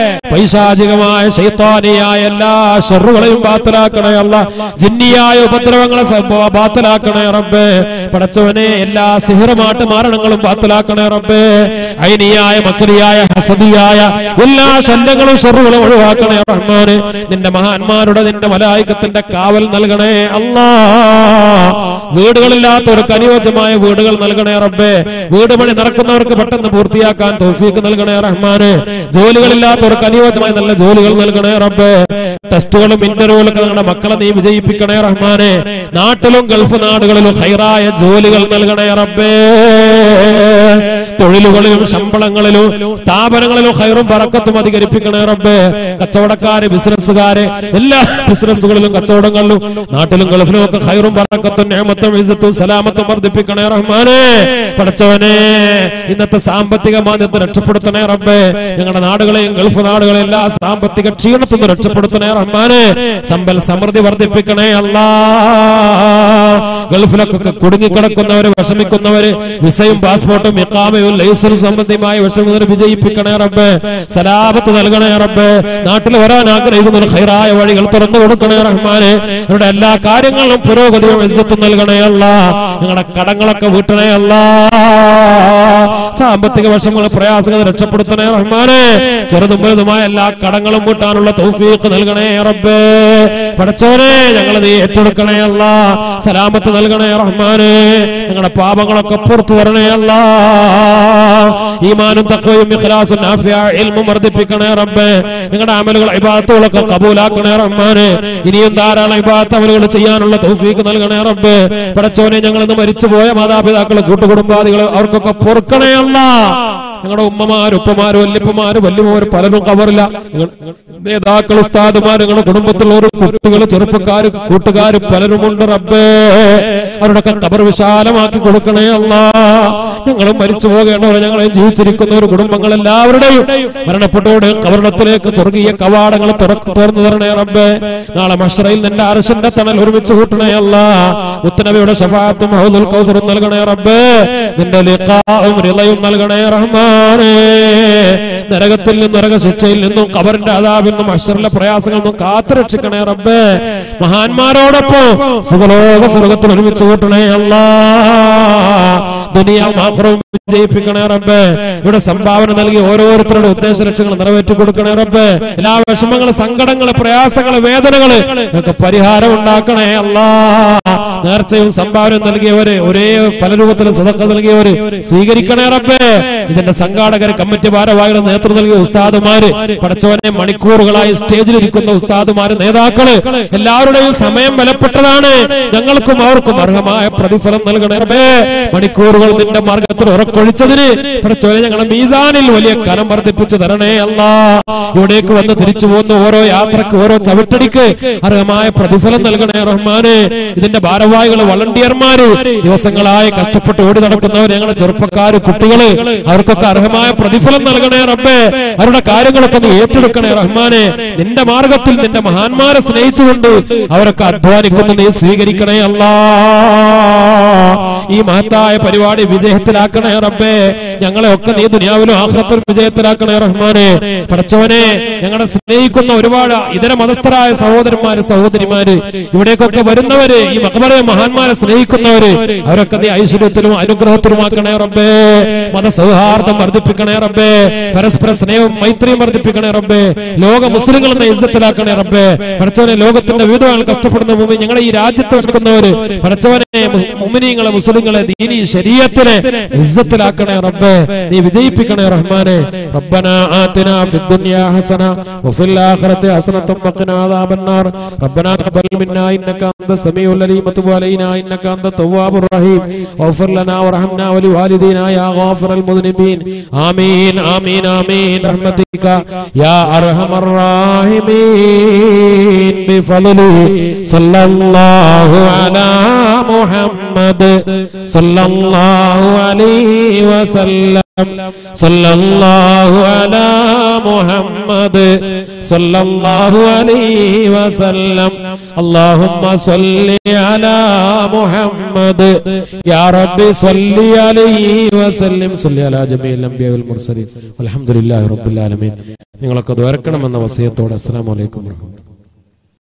പൈശാചികമായ ശൈത്താനിയായ എല്ലാ ഷെറുകളെയും ബാത്തലാക്കണേ അല്ല ജിന്നിയായ ഉപദ്രവങ്ങളെ സ- ബാത്തലാക്കണേ റബ്ബേ പടച്ചവനെ എല്ലാ സിഹിറുമാട്ട് മാരണങ്ങളും ബാത്തലാക്കണേ റബ്ബേ ഐനിയായ മക്കരിയായ ഹസദിയായ എല്ലാ ശല്യങ്ങളും ഷെറുകളും ഒഴിവാക്കണേ റഹ്മാന് നിന്റെ മഹാന്മാരുടെ നിന്റെ മലായിക്കത്തിന്റെ കാവൽ നൽകണേ അല്ലാ വീടുകളില്ലാത്തവർക്ക് അനുയോജ്യമായ വീടുകൾ നൽകണേ റബ്ബേ വീട് പണി നടക്കുന്നവർക്ക് പെട്ടെന്ന് പൂർത്തിയാക്കാൻ തൗഫീക്ക് നൽകണേ റഹ്മാന് ജോലികളില്ലാത്തവർക്ക് അനുയോജ്യമായ നല്ല ജോലികൾ നൽകണേ റബ്ബേ ടെസ്റ്റുകളും ഇന്റർവ്യൂകളൊക്കെ ഞങ്ങളുടെ മക്കളെ നീ വിജയിപ്പിക്കണേ റഹ്മാനെ നാട്ടിലും ഗൾഫ് നാടുകളിലും ഹൈറായ ജോലികൾ നൽകണേ റബ്ബേ തൊഴിലുകളിലും ശമ്പളങ്ങളിലും സ്ഥാപനങ്ങളിലും ഹൈറും പറക്കത്തും അധികരിപ്പിക്കണേ റബ്ബേ കച്ചവടക്കാര് ബിസിനസ്സുകാര് എല്ലാ ബിസിനസ്സുകളിലും കച്ചവടങ്ങളിലും നാട്ടിലും ഗൾഫിലും ഒക്കെ ഹൈറും പറക്കത്തും നേമത്തും ഇസത്തും സലാമത്തും വർദ്ധിപ്പിക്കണേ റഹ്മാനെ പടച്ചവനെ ഇന്നത്തെ സാമ്പത്തിക മാന്യത്തെ രക്ഷപ്പെടുത്തണേ റബ്ബേ ഞങ്ങളുടെ നാടുകളെയും ഗൾഫ് നാടുകളെയും എല്ലാ സാമ്പത്തിക ക്ഷീണത്തിൽ നിന്ന് രക്ഷപ്പെടുത്തണേ റഹ്മാനെ സമ്പൽ സമൃദ്ധി വർദ്ധിപ്പിക്കണേ അല്ലാ ഗൾഫിലൊക്കെ കുടുങ്ങിക്കിടക്കുന്നവര് വിഷമിക്കുന്നവര് വിസയും പാസ്പോർട്ടും ഇക്കാമയും ലൈസൻസ് സംബന്ധിയുമായ വിഷമങ്ങൾ വിജയിപ്പിക്കണേ റബ്ബേ സലാപത്ത് നൽകണേ റബ്ബേ നാട്ടിൽ വരാൻ ആഗ്രഹിക്കുന്ന ഹൈറായ വഴികൾ തുറന്നു കൊടുക്കണേ റഹ്മാനെ അവരുടെ എല്ലാ കാര്യങ്ങളിലും പുരോഗതിയും ഇസ്സത്തും നൽകണേ അല്ല ഞങ്ങളുടെ കടങ്ങളൊക്കെ വീട്ടണേ അല്ല സാമ്പത്തിക വശങ്ങൾ പ്രയാസങ്ങൾ രക്ഷപ്പെടുത്തണേ റഹ്മാനെ ചെറുതും വലുതുമായ എല്ലാ കടങ്ങളും വീട്ടാനുള്ള തൗഫീഖ് നൽകണേ റബ്ബേ പടച്ചവനെ ഞങ്ങൾ നീ ഏറ്റെടുക്കണേ അല്ല സലാമത്ത് നൽകണേ റഹ്മാനെ ഞങ്ങളുടെ പാപങ്ങളൊക്കെ പുറത്തു തരണേ അല്ല ഈമാനും തഖ്വയും ഇഖ്ലാസും നാഫിയ ഇൽമും വർദ്ധിപ്പിക്കണേ റബ്ബേ ഞങ്ങളുടെ അമലുകൾ ഇബാദത്തുകളൊക്കെ കബൂലാക്കണേ റഹ്മാനെ ഇനിയും ധാരാളം ഇബാദത്ത് അമലുകൾ ചെയ്യാനുള്ള തൗഫീഖ് നൽകണേ റബ്ബേ പടച്ചവനെ ഞങ്ങൾ ഇന്ന് മരിച്ചുപോയ മാതാപിതാക്കൾ കൂട്ടുകുടുംബാദികൾ അവർക്കൊക്കെ പൊറുക്കണേ അല്ല ഞങ്ങളുടെ ഉമ്മമാര് ഉപ്പമാര് വല്യപ്പമാര് വല്യമാര് പലരും കവറില്ല നേതാക്കൾ ഉസ്താദുമാർ ഞങ്ങളുടെ കുടുംബത്തിലുള്ളവർ കുട്ടികൾ ചെറുപ്പക്കാര് കൂട്ടുകാര് പലരുമുണ്ട് റബ്ബേ അവരുടെയൊക്കെ കബർ വിശാലമാക്കി കൊടുക്കണേ അല്ല ഞങ്ങളും മരിച്ചു പോകേണ്ടവർ ഞങ്ങളെ ജീവിച്ചിരിക്കുന്നവർ കുടുംബങ്ങൾ എല്ലാവരുടെയും മരണപ്പെട്ടോട് കബറിടത്തിലേക്ക് സ്വർഗീയ കവാടങ്ങൾ തുറന്നു തുറന്നു തരണേ റബ്ബേ നാളെ മഷറയിൽ നിന്റെ അരശന്റെ തണൽ ഒരുമിച്ച് കൂട്ടണേ അല്ല മുത്തനബിയുടെ ഷഫാത്തും ഹൗദുൽ കൗസറും നൽകണേ റബ്ബേ നിന്റെ ലിഖാവും റിളയും നൽകണേ റഹ്മാനേ നരകത്തിൽ നിന്നും നരക ശിക്ഷയിൽ നിന്നും കബറിന്റെ അതാവിൽ നിന്നും അക്ഷറിലെ പ്രയാസങ്ങളിൽ നിന്നും കാത്തുരക്ഷിക്കണേ റബ്ബേ മഹാന്മാരോടൊപ്പം സുഖലോക സ്വർഗത്തിൽ ഒരുമിച്ച് കൂട്ടണേ അല്ലാ ദുനിയാവും ആഖിറവും വിജയിപ്പിക്കണേ റബ്ബേ ഇവിടെ സംഭാവന നൽകി ഓരോരുത്തരുടെ ഉദ്ദേശ ലക്ഷ്യങ്ങൾ നിറവേറ്റി കൊടുക്കണേ റബ്ബേ എല്ലാ വിഷമങ്ങള് സങ്കടങ്ങള് പ്രയാസങ്ങള് വേദനകള് ഒക്കെ പരിഹാരം ഉണ്ടാക്കണേ അല്ലാ നേർച്ചയും സംഭാവനയും നൽകിയവര് ഒരേ പല രൂപത്തിൽ സദക്ക നൽകിയവര് സ്വീകരിക്കണേ റബ്ബേ ഇതിന്റെ സംഘാടകർ കമ്മിറ്റി ഭാരവാഹികൾ നേതൃത്വം നൽകിയ ഉസ്താദുമാര് പടച്ചവനെ മണിക്കൂറുകളായി സ്റ്റേജിലിരിക്കുന്ന ഉസ്താദുമാര് നേതാക്കള് എല്ലാവരുടെയും സമയം ബലപ്പെട്ടതാണ് ഞങ്ങൾക്കും അവർക്കും അർഹമായ പ്രതിഫലം നൽകണേ റബ്ബേ മണിക്കൂറുകൾ നിന്റെ മാർഗത്തിൽ ഉറക്കൊഴിച്ചതിന് പടച്ചവനെ ഞങ്ങളെ മീസാനിൽ വലിയ കനം വർദ്ധിപ്പിച്ചു തരണേ അല്ല ഇവിടേക്ക് വന്ന് തിരിച്ചു പോകുന്ന ഓരോ യാത്രക്ക് ഓരോ ചവിട്ടടിക്ക് അർഹമായ പ്രതിഫലം നൽകണേ റഹ്മാന് ഇതിന്റെ ഭാരവാഹികൾ വളണ്ടിയർമാര് ദിവസങ്ങളായി കഷ്ടപ്പെട്ട് ഓടി നടക്കുന്നവർ ഞങ്ങളെ ചെറുപ്പക്കാര് കുട്ടികള് അവർക്കൊക്കെ അർഹമായ പ്രതിഫലം നൽകണേ റബ്ബേ അവരുടെ കാര്യങ്ങളൊക്കെ നീ ഏറ്റെടുക്കണേ റഹ്മാനെ നിന്റെ മാർഗത്തിൽ നിന്റെ മഹാന്മാരെ സ്നേഹിച്ചുകൊണ്ട് അവരൊക്കെ അധ്വാനിക്കുന്നു നീ സ്വീകരിക്കണേ അല്ലാ ഈ മഹത്തായ പരിപാടി വിജയത്തിലാക്കണേ റബ്ബേ ഞങ്ങളെ ഒക്കെ നീ ദുനിയാവിലും ആഹ്റത്തിലും വിജയത്തിലാക്കണേ റഹ്മാനെ പടച്ചവനെ ഞങ്ങളെ സ്നേഹിക്കുന്ന ഒരുപാട് ഇതര മതസ്ഥരായ സഹോദരന്മാര് സഹോദരിമാര് ഇവിടേക്കൊക്കെ വരുന്നവര് ഈ മകബറെ മഹാന്മാരെ സ്നേഹിക്കുന്നവര് അവരൊക്കെ നീ ഐശ്വര്യത്തിലും അനുഗ്രഹത്തിലുമാക്കണേ റബ്ബേ മതസൗഹാർദ്ദം വർദ്ധിപ്പിക്കണേ റബ്ബേ പരസ്പര സ്നേഹവും മൈത്രിയും വർദ്ധിപ്പിക്കണേ റബ്ബേ ലോക മുസ്ലിങ്ങൾ എന്ന ഇജ്ജത്തിലാക്കണേ റബ്ബേ പടച്ചവനെ ലോകത്തിന്റെ വിവിധ ആൾ കഷ്ടപ്പെടുന്ന ഭൂമി ഞങ്ങളെ ഈ രാജ്യത്ത് വെക്കുന്നവര് പടച്ചവനെ മുമിനിങ്ങളെ മുസ്ലിങ്ങളെ ദീനി ശരീരത്തിനെ ഇജ്ജത്തിലാക്കണേ റബ്ബേ നീ വിജയിപ്പിക്കണേ റഹ്മാനെ ربنا آتنا في الدنيا حسنة وفي الآخرة حسنة وقنا عذاب النار ربنا تقبل منا إنك أنت السميع العليم وتب علينا إنك أنت التواب الرحيم واغفر لنا وارحمنا ولوالدينا يا غافر المذنبين آمين آمين آمين رحمتك يا أرحم الراحمين بفضله صلى الله على محمد صلى الله عليه وسلم صلى الله على محمد صلى الله عليه وسلم اللهم صل على محمد يا رب صل عليه وسلم صل على جميع الانبياء والمرسلين والحمد لله رب العالمين നിങ്ങളൊക്കെ ദ്വാരക്കണമെന്ന വസയത്തോടെ അസ്സലാമു അലൈക്കും വറഹ്മത്തുള്ളാഹി